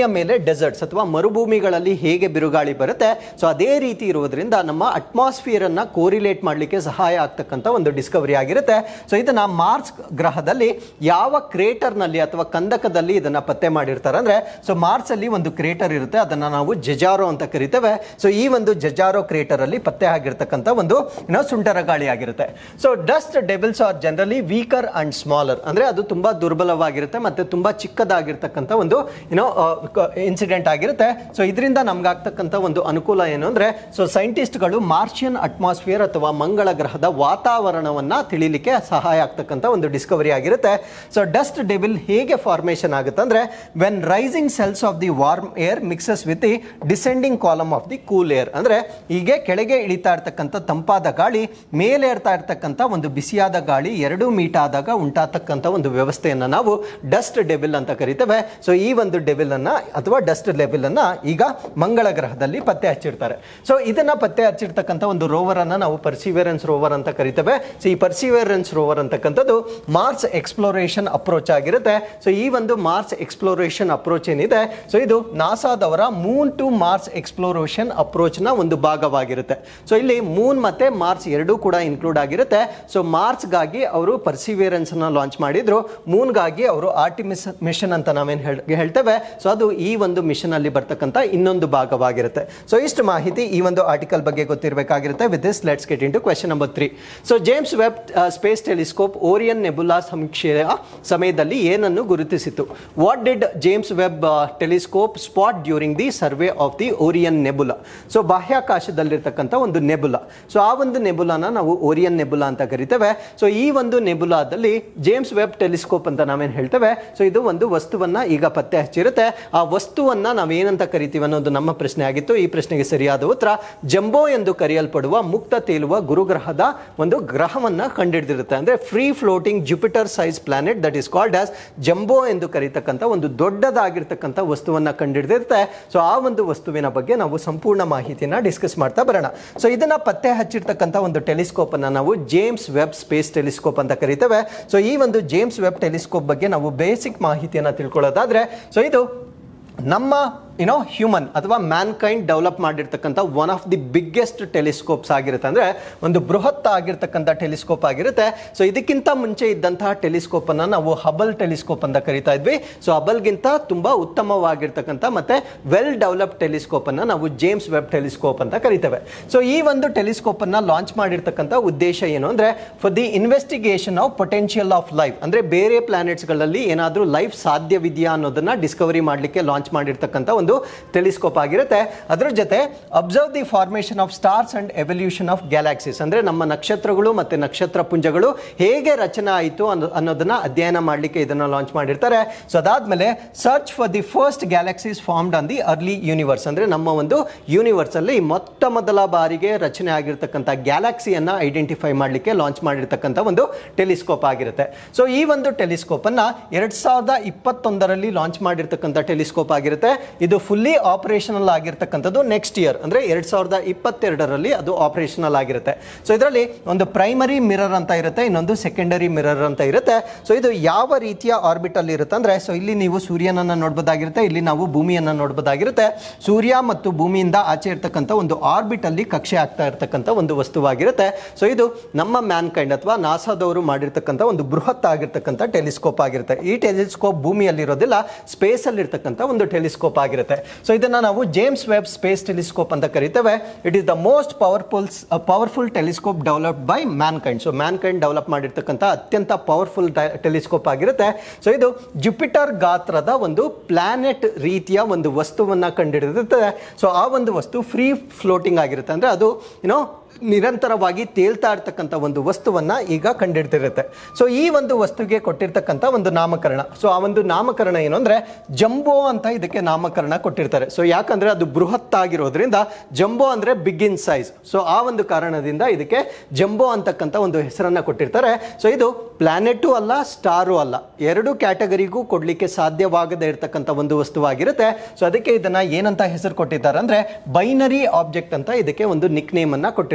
Speaker 1: ಮೇಲೆ ಡೆಸರ್ಟ್ಸ್ ಅಥವಾ ಮರುಭೂಮಿಗಳಲ್ಲಿ ಹೇಗೆ ಬಿರುಗಾಳಿ ಬರುತ್ತೆ ಸೊ ಅದೇ ರೀತಿ ಇರುವುದರಿಂದ ನಮ್ಮ ಅಟ್ಮಾಸ್ಫಿಯರ್ ಅನ್ನ ಕೋರಿಲೇಟ್ ಮಾಡಲಿಕ್ಕೆ ಸಹಾಯ ಆಗ್ತಕ್ಕಂಥ ಒಂದು ಡಿಸ್ಕವರಿ ಆಗಿರುತ್ತೆ ಸೊ ಇದನ್ನ ಮಾರ್ಸ್ ಗ್ರಹದಲ್ಲಿ ಯಾವ ಕ್ರೇಟರ್ನಲ್ಲಿ ಅಥವಾ ಕಂದಕದಲ್ಲಿ ಇದನ್ನ ಪತ್ತೆ ಮಾಡಿರ್ತಾರೆ ಅಂದ್ರೆ ಸೊ ಮಾರ್ಸ್ ಅಲ್ಲಿ ಒಂದು ಕ್ರೇಟರ್ ಇರುತ್ತೆ ಅದನ್ನ ನಾವು ಜೆಜಾರೋ ಅಂತ ಕರಿತೇವೆ ಸೊ ಈ ಒಂದು ಜೆಜಾರೋ ಕ್ರೇಟರ್ ಅಲ್ಲಿ ಪತ್ತೆ ಆಗಿರ್ತಕ್ಕಂಥ ಒಂದು ಏನೋ ಸುಂಟರ ಗಾಳಿ ಆಗಿರುತ್ತೆ so dust devils are generally weaker and smaller ಅಂದ್ರೆ ಅದು ತುಂಬಾ ದುರ್ಬಲವಾಗಿರುತ್ತೆ ಮತ್ತೆ ತುಂಬಾ ಚಿಕ್ಕದಾಗಿರ್ತಕ್ಕಂಥ ಒಂದು ಏನೋ ಇನ್ಸಿಡೆಂಟ್ ಆಗಿರುತ್ತೆ ಸೊ ಇದರಿಂದ ನಮ್ಗಾಗ್ತಕ್ಕಂಥ ಒಂದು ಅನುಕೂಲ ಏನು ಅಂದ್ರೆ ಸೊ ಸೈಂಟಿಸ್ಟ್ಗಳು ಮಾರ್ಷಿಯನ್ ಅಟ್ಮಾಸ್ಫಿಯರ್ ಅಥವಾ ಮಂಗಳ ಗ್ರಹದ ವಾತಾವರಣವನ್ನ ತಿಳಿಲಿಕ್ಕೆ ಸಹಾಯ ಆಗ್ತಕ್ಕಂಥ ಒಂದು ಡಿಸ್ಕವರಿ ಆಗಿರುತ್ತೆ ಸೊ ಡಸ್ಟ್ ಡೆಬಿಲ್ ಹೇಗೆ ಫಾರ್ಮೇಷನ್ ಆಗುತ್ತೆ ಅಂದ್ರೆ when rising cells of the warm air mixes with the descending column of the cool air ಅಂದ್ರೆ ಹೀಗೆ ಕೆಳಗೆ ಇಳಿತಾ ಇರ್ತಕ್ಕಂಥ ತಂಪಾದ ಗಾಳಿ ಮೇಲೆ ಏರ್ತಾ ಇರ್ತಕ್ಕಂಥ ಒಂದು ಬಿಸಿಯಾದ ಗಾಳಿ ಎರಡು ಮೀಟ್ ಆದಾಗ ಉಂಟಾಗ್ತಕ್ಕಂಥ ಒಂದು ವ್ಯವಸ್ಥೆಯನ್ನ ನಾವು ಡಸ್ಟ್ ಡೆಬಿಲ್ ಅಂತ ಕರಿತೇವೆ ಸೊ ಈ ಒಂದು ಡೆಬಿಲ್ ಅನ್ನ ಅಥವಾ ಡಸ್ಟ್ ಡೆಬಿಲ್ ಅನ್ನ ಈಗ ಮಂಗಳ ಗ್ರಹದಲ್ಲಿ ಪತ್ತೆ ಹಚ್ಚಿರ್ತಾರೆ ಸೊ ಇದನ್ನ ಪತ್ತೆ ಹಚ್ಚಿರ್ತಕ್ಕಂಥ ಒಂದು ರೋವರ್ ಅನ್ನ ನಾವು ಪರ್ಸಿವಿಯರೆನ್ಸ್ ರೋವರ್ ಅಂತ ಕರಿತೇವೆ ಸೊ ಈ ಪರ್ಸಿವಿಯರೆನ್ಸ್ ರೋವರ್ ಅಂತಕ್ಕಂಥದ್ದು ಮಾರ್ಸ್ ಎಕ್ಸ್ಪ್ಲೋರೇಷನ್ ಅಪ್ರೋಚ್ ಆಗಿರುತ್ತೆ ಸೊ ಈ ಒಂದು ಮಾರ್ಸ್ ಎಕ್ಸ್ಪ್ಲೋರೇಷನ್ ಅಪ್ರೋಚ್ ಏನಿದೆ ಸೊ ಇದು ನಾಸಾದವರ moon to Mars exploration approach ನ ಒಂದು ಭಾಗವಾಗಿರುತ್ತೆ ಸೊ ಇಲ್ಲಿ ಮೂನ್ ಮತ್ತೆ ಮಾರ್ಸ್ ಎರಡೂ ಕೂಡ ಇನ್ಕ್ಲೂಡ್ ಆಗಿರುತ್ತೆ ಸೊ ಮಾರ್ಸ್ಗಾಗಿ ಅವರು ಪರ್ಸಿವಿಯರೆನ್ಸ್ ಅನ್ನ ಲಾಂಚ್ ಮಾಡಿದ್ರು ಮೂನ್ಗಾಗಿ ಅವರು ಆರ್ಟಿಮಿಸ್ ಮಿಷನ್ ಅಂತ ನಾವೇನು ಹೇಳ್ತೇವೆ ಸೊ ಅದು ಈ ಒಂದು ಮಿಷನ್ ಅಲ್ಲಿ ಬರ್ತಕ್ಕಂಥ ಇನ್ನೊಂದು ಭಾಗವಾಗಿರುತ್ತೆ ಸೊ ಇಷ್ಟು ಮಾಹಿತಿ ಈ ಒಂದು ಆರ್ಟಿಕಲ್ ಬಗ್ಗೆ ಗೊತ್ತಿರಬೇಕಾಗಿರುತ್ತೆ with this let's get into question number three so James Webb space telescope Orion nebula ಸಮೀಕ್ಷೆಯ ಸಮಯದಲ್ಲಿ ಏನನ್ನು ಗುರುತಿಸಿತು what did James Webb telescope spot during the survey of the Orion nebula so ಬಾಹ್ಯಾಕಾಶದಲ್ಲಿರ್ತಕ್ಕಂಥ ಒಂದು nebula so ಆ ಒಂದು ನೆಬುಲಾನ ನಾವು Orion ನೆಬುಲಾ ಅಂತ ಕರಿತೇವೆ ಸೊ ಈ ಒಂದು ನೆಬುಲಾದಲ್ಲಿ ಜೇಮ್ಸ್ ವೆಬ್ ಟೆಲಿಸ್ಕೋಪ್ ಅಂತ ನಾವೇನು ಹೇಳ್ತೇವೆ ಸೊ ಇದು ಒಂದು ವಸ್ತುವನ್ನ ಈಗ ಪತ್ತೆ ಹಚ್ಚಿರುತ್ತೆ ಆ ವಸ್ತುವನ್ನ ನಾವೇನಂತ ಕರಿತೀವಿ ಅನ್ನೋದು ನಮ್ಮ ಪ್ರಶ್ನೆ ಆಗಿತ್ತು ಈ ಪ್ರಶ್ನೆಗೆ ಸರಿಯಾದ ಉತ್ತರ ಜಂಬೋ ಎಂದು ಕರೆಯಲ್ಪಡುವ ಮುಕ್ತ ತೇಲುವ ಗುರುಗ್ರಹದ ಒಂದು ಗ್ರಹವನ್ನ ಕಂಡಿಡಿದಿರುತ್ತೆ ಅಂದ್ರೆ free floating Jupiter size planet that is called as jumbo ಎಂದು ಕರೀತಕ್ಕಂಥ ಒಂದು ದೊಡ್ಡದಾಗಿರ್ತಕ್ಕಂಥ ವಸ್ತುವನ್ನ ಕಂಡಿಡಿದಿರುತ್ತೆ ಸೊ ಆ ಒಂದು ವಸ್ತುವಿನ ಬಗ್ಗೆ ನಾವು ಸಂಪೂರ್ಣ ಮಾಹಿತಿಯನ್ನ ಡಿಸ್ಕಸ್ ಮಾಡ್ತಾ ಬರೋಣ ಸೊ ಇದನ್ನ ಪತ್ತೆ ಹಚ್ಚಿರ್ತಕ್ಕಂಥ ಒಂದು ಟೆಲಿಸ್ಕೋಪ್ ಅನ್ನ ನಾವು ಜೇಮ್ಸ್ ವೆಬ್ ಸ್ಪೇಸ್ ಟೆಲಿಸ್ಕೋಪ್ ಅಂತ ಕರಿತೇವೆ ಸೊ ಈ ಒಂದು ಜೇಮ್ಸ್ ವೆಬ್ ಟೆಲಿಸ್ಕೋಪ್ ಬಗ್ಗೆ ನಾವು ಬೇಸಿಕ್ ಮಾಹಿತಿಯನ್ನ ತಿಳ್ಕೊಳ್ಳೋದಾದ್ರೆ ಸೊ ಇದು ನಮ್ಮ ಯುನೋ ಹ್ಯೂಮನ್ ಅಥವಾ ಮ್ಯಾನ್ ಕೈಂಡ್ ಡೆವಲಪ್ ಮಾಡಿರ್ತಕ್ಕಂಥ one of the biggest telescopes ಆಗಿರುತ್ತೆ ಅಂದರೆ ಒಂದು ಬೃಹತ್ ಆಗಿರ್ತಕ್ಕಂಥ ಟೆಲಿಸ್ಕೋಪ್ ಆಗಿರುತ್ತೆ ಸೊ ಇದಕ್ಕಿಂತ ಮುಂಚೆ ಇದ್ದಂತಹ ಟೆಲಿಸ್ಕೋಪ್ ಅನ್ನ ನಾವು ಹಬಲ್ ಟೆಲಿಸ್ಕೋಪ್ ಅಂತ ಕರಿತಾ ಇದ್ವಿ ಸೊ ಹಬಲ್ಗಿಂತ ತುಂಬಾ ಉತ್ತಮವಾಗಿರ್ತಕ್ಕಂಥ ಮತ್ತೆ ವೆಲ್ ಡೆವಲಪ್ ಟೆಲಿಸ್ಕೋಪ್ ಅನ್ನ ನಾವು ಜೇಮ್ಸ್ ವೆಬ್ ಟೆಲಿಸ್ಕೋಪ್ ಅಂತ ಕರಿತೇವೆ ಸೊ ಈ ಒಂದು ಟೆಲಿಸ್ಕೋಪ್ ಅನ್ನ ಲಾಂಚ್ ಮಾಡಿರ್ತಕ್ಕಂಥ ಉದ್ದೇಶ ಏನು ಅಂದ್ರೆ for the investigation of potential of life ಅಂದ್ರೆ ಬೇರೆ ಪ್ಲಾನೆಟ್ಸ್ಗಳಲ್ಲಿ ಏನಾದರೂ ಲೈಫ್ ಸಾಧ್ಯವಿದೆಯಾ ಅನ್ನೋದನ್ನ ಡಿಸ್ಕವರಿ ಮಾಡಲಿಕ್ಕೆ ಲಾಂಚ್ ಮಾಡಿರ್ತಕ್ಕಂಥ ಒಂದು ಟೆಲಿಸ್ಕೋಪ್ ಆಗಿರುತ್ತೆ ಅದರ ಜೊತೆ observe the formation of stars and evolution of galaxies ಅಂದ್ರೆ ನಮ್ಮ ನಕ್ಷತ್ರಗಳು ಮತ್ತೆ ನಕ್ಷತ್ರ ಪುಂಜಗಳು ಹೇಗೆ ರಚನೆ ಆಯಿತು ಅನ್ನೋ ಅನ್ನೋದನ್ನ ಅಧ್ಯಯನ ಮಾಡಲಿಕ್ಕೆ ಇದನ್ನ ಲಾಂಚ್ ಮಾಡಿರ್ತಾರೆ ಸೊ ಅದಾದ್ಮೇಲೆ search for the first galaxies formed on the early universe ಅಂದ್ರೆ ನಮ್ಮ ಒಂದು ಯೂನಿವರ್ಸ್ ಅಲ್ಲಿ ಮೊತ್ತ ಮೊದಲ ಬಾರಿಗೆ ರಚನೆ ಆಗಿರ್ತಕ್ಕಂಥ ಗ್ಯಾಲಾಕ್ಸಿಯನ್ನ ಐಡೆಂಟಿಫೈ ಮಾಡಲಿಕ್ಕೆ ಲಾಂಚ್ ಮಾಡಿರ್ತಕ್ಕಂಥ ಒಂದು ಟೆಲಿಸ್ಕೋಪ್ ಆಗಿರುತ್ತೆ ಸೊ ಈ ಒಂದು ಟೆಲಿಸ್ಕೋಪ್ ಅನ್ನ ಎರಡ್ ಸಾವಿರದ ಇಪ್ಪತ್ತೊಂದರಲ್ಲಿ ಲಾಂಚ್ ಮಾಡಿರ್ತಕ್ಕಂಥ ಟೆಲಿಸ್ಕೋಪ್ ಆಗಿರುತ್ತೆ ಇದು ಫುಲ್ಲಿ ಆಪರೇಷನಲ್ ಆಗಿರ್ತಕ್ಕಂಥದ್ದು ನೆಕ್ಸ್ಟ್ ಇಯರ್ ಅಂದ್ರೆ ಎರಡ್ ಸಾವಿರದ ಇಪ್ಪತ್ತೆರಡರಲ್ಲಿ ಅದು ಆಪರೇಷನಲ್ ಆಗಿರುತ್ತೆ ಸೊ ಇದರಲ್ಲಿ ಒಂದು ಪ್ರೈಮರಿ ಮಿರರ್ ಅಂತ ಇರುತ್ತೆ ಇನ್ನೊಂದು ಸೆಕೆಂಡರಿ ಮಿರರ್ ಅಂತ ಇರುತ್ತೆ ಸೊ ಇದು ಯಾವ ರೀತಿಯ ಆರ್ಬಿಟ್ ಅಲ್ಲಿ ಇರುತ್ತೆ ಅಂದ್ರೆ ಸೊ ಇಲ್ಲಿ ನೀವು ಸೂರ್ಯನನ್ನ ನೋಡ್ಬೋದಾಗಿರುತ್ತೆ ಇಲ್ಲಿ ನಾವು ಭೂಮಿಯನ್ನ ನೋಡ್ಬೋದಾಗಿರುತ್ತೆ ಸೂರ್ಯ ಮತ್ತು ಭೂಮಿಯಿಂದ ಆಚೆ ಇರ್ತಕ್ಕಂಥ ಒಂದು ಆರ್ಬಿಟ್ ಅಲ್ಲಿ ಕಕ್ಷೆ ಆಗ್ತಾ ಇರ್ತಕ್ಕಂಥ ಒಂದು ವಸ್ತುವಾಗಿರುತ್ತೆ ಸೊ ಇದು ನಮ್ಮ ಮ್ಯಾನ್ ಕೈಂಡ್ ಅಥವಾ ನಾಸಾದವರು ಮಾಡಿರ್ತಕ್ಕಂಥ ಒಂದು ಬೃಹತ್ ಆಗಿರ್ತಕ್ಕಂಥ ಟೆಲಿಸ್ಕೋಪ್ ಆಗಿರುತ್ತೆ ಈ ಟೆಲಿಸ್ಕೋಪ್ ಭೂಮಿಯಲ್ಲಿರೋದಿಲ್ಲ ಸ್ಪೇಸ್ ಅಲ್ಲಿ ಇರ್ತಕ್ಕಂಥ ಒಂದು ಟೆಲಿಸ್ಕೋಪ್ ಆಗಿರುತ್ತೆ ಸೊ ಇದನ್ನ ನಾವು ಜೇಮ್ಸ್ ವೆಬ್ ಸ್ಪೇಸ್ ಟೆಲಿಸ್ಕೋಪ್ ಅಂತ ಕರಿತೇವೆ it is the most powerful powerful telescope developed by mankind so mankind develop ಮಾಡಿರ್ತಕ್ಕಂಥ ಅತ್ಯಂತ ಪವರ್ಫುಲ್ ಟೆಲಿಸ್ಕೋಪ್ ಆಗಿರುತ್ತೆ ಸೊ ಇದು ಜುಪಿಟರ್ ಗಾತ್ರದ ಒಂದು ಪ್ಲಾನೆಟ್ ರೀತಿಯ ಒಂದು ವಸ್ತುವನ್ನ ಕಂಡಿಡಿದಿರುತ್ತೆ ಸೊ ಆ ಒಂದು ವಸ್ತು ಫ್ರೀ ಫ್ಲೋಟಿಂಗ್ ಆಗಿರುತ್ತೆ ಅಂದ್ರೆ ಅದು ಏನೋ ನಿರಂತರವಾಗಿ ತೇಲ್ತಾ ಇರ್ತಕ್ಕಂಥ ಒಂದು ವಸ್ತುವನ್ನ ಈಗ ಕಂಡಿಡ್ತಿರುತ್ತೆ ಸೊ ಈ ಒಂದು ವಸ್ತುಗೆ ಕೊಟ್ಟಿರ್ತಕ್ಕಂಥ ಒಂದು ನಾಮಕರಣ ಸೊ ಆ ಒಂದು ನಾಮಕರಣ ಏನು ಅಂದ್ರೆ ಜಂಬೋ ಅಂತ ಇದಕ್ಕೆ ನಾಮಕರಣ ಕೊಟ್ಟಿರ್ತಾರೆ ಸೊ ಯಾಕಂದ್ರೆ ಅದು ಬೃಹತ್ ಆಗಿರೋದ್ರಿಂದ ಜಂಬೋ ಅಂದ್ರೆ ಬಿಗ್ ಇನ್ ಸೈಜ್ ಸೊ ಆ ಒಂದು ಕಾರಣದಿಂದ ಇದಕ್ಕೆ ಜಂಬೋ ಅಂತಕ್ಕಂಥ ಒಂದು ಹೆಸರನ್ನ ಕೊಟ್ಟಿರ್ತಾರೆ ಸೊ ಇದು ಪ್ಲಾನೆಟು ಅಲ್ಲ ಸ್ಟಾರು ಅಲ್ಲ ಎರಡು ಕ್ಯಾಟಗರಿಗೂ ಕೊಡ್ಲಿಕ್ಕೆ ಸಾಧ್ಯವಾಗದೇ ಇರತಕ್ಕಂಥ ಒಂದು ವಸ್ತುವಾಗಿರುತ್ತೆ ಸೊ ಅದಕ್ಕೆ ಇದನ್ನ ಏನಂತ ಹೆಸರು ಕೊಟ್ಟಿದ್ದಾರೆ ಅಂದ್ರೆ ಬೈನರಿ ಆಬ್ಜೆಕ್ಟ್ ಅಂತ ಇದಕ್ಕೆ ಒಂದು ನಿಕ್ ನೇಮ್ ಅನ್ನ ಕೊಟ್ಟಿರ್ತಾರೆ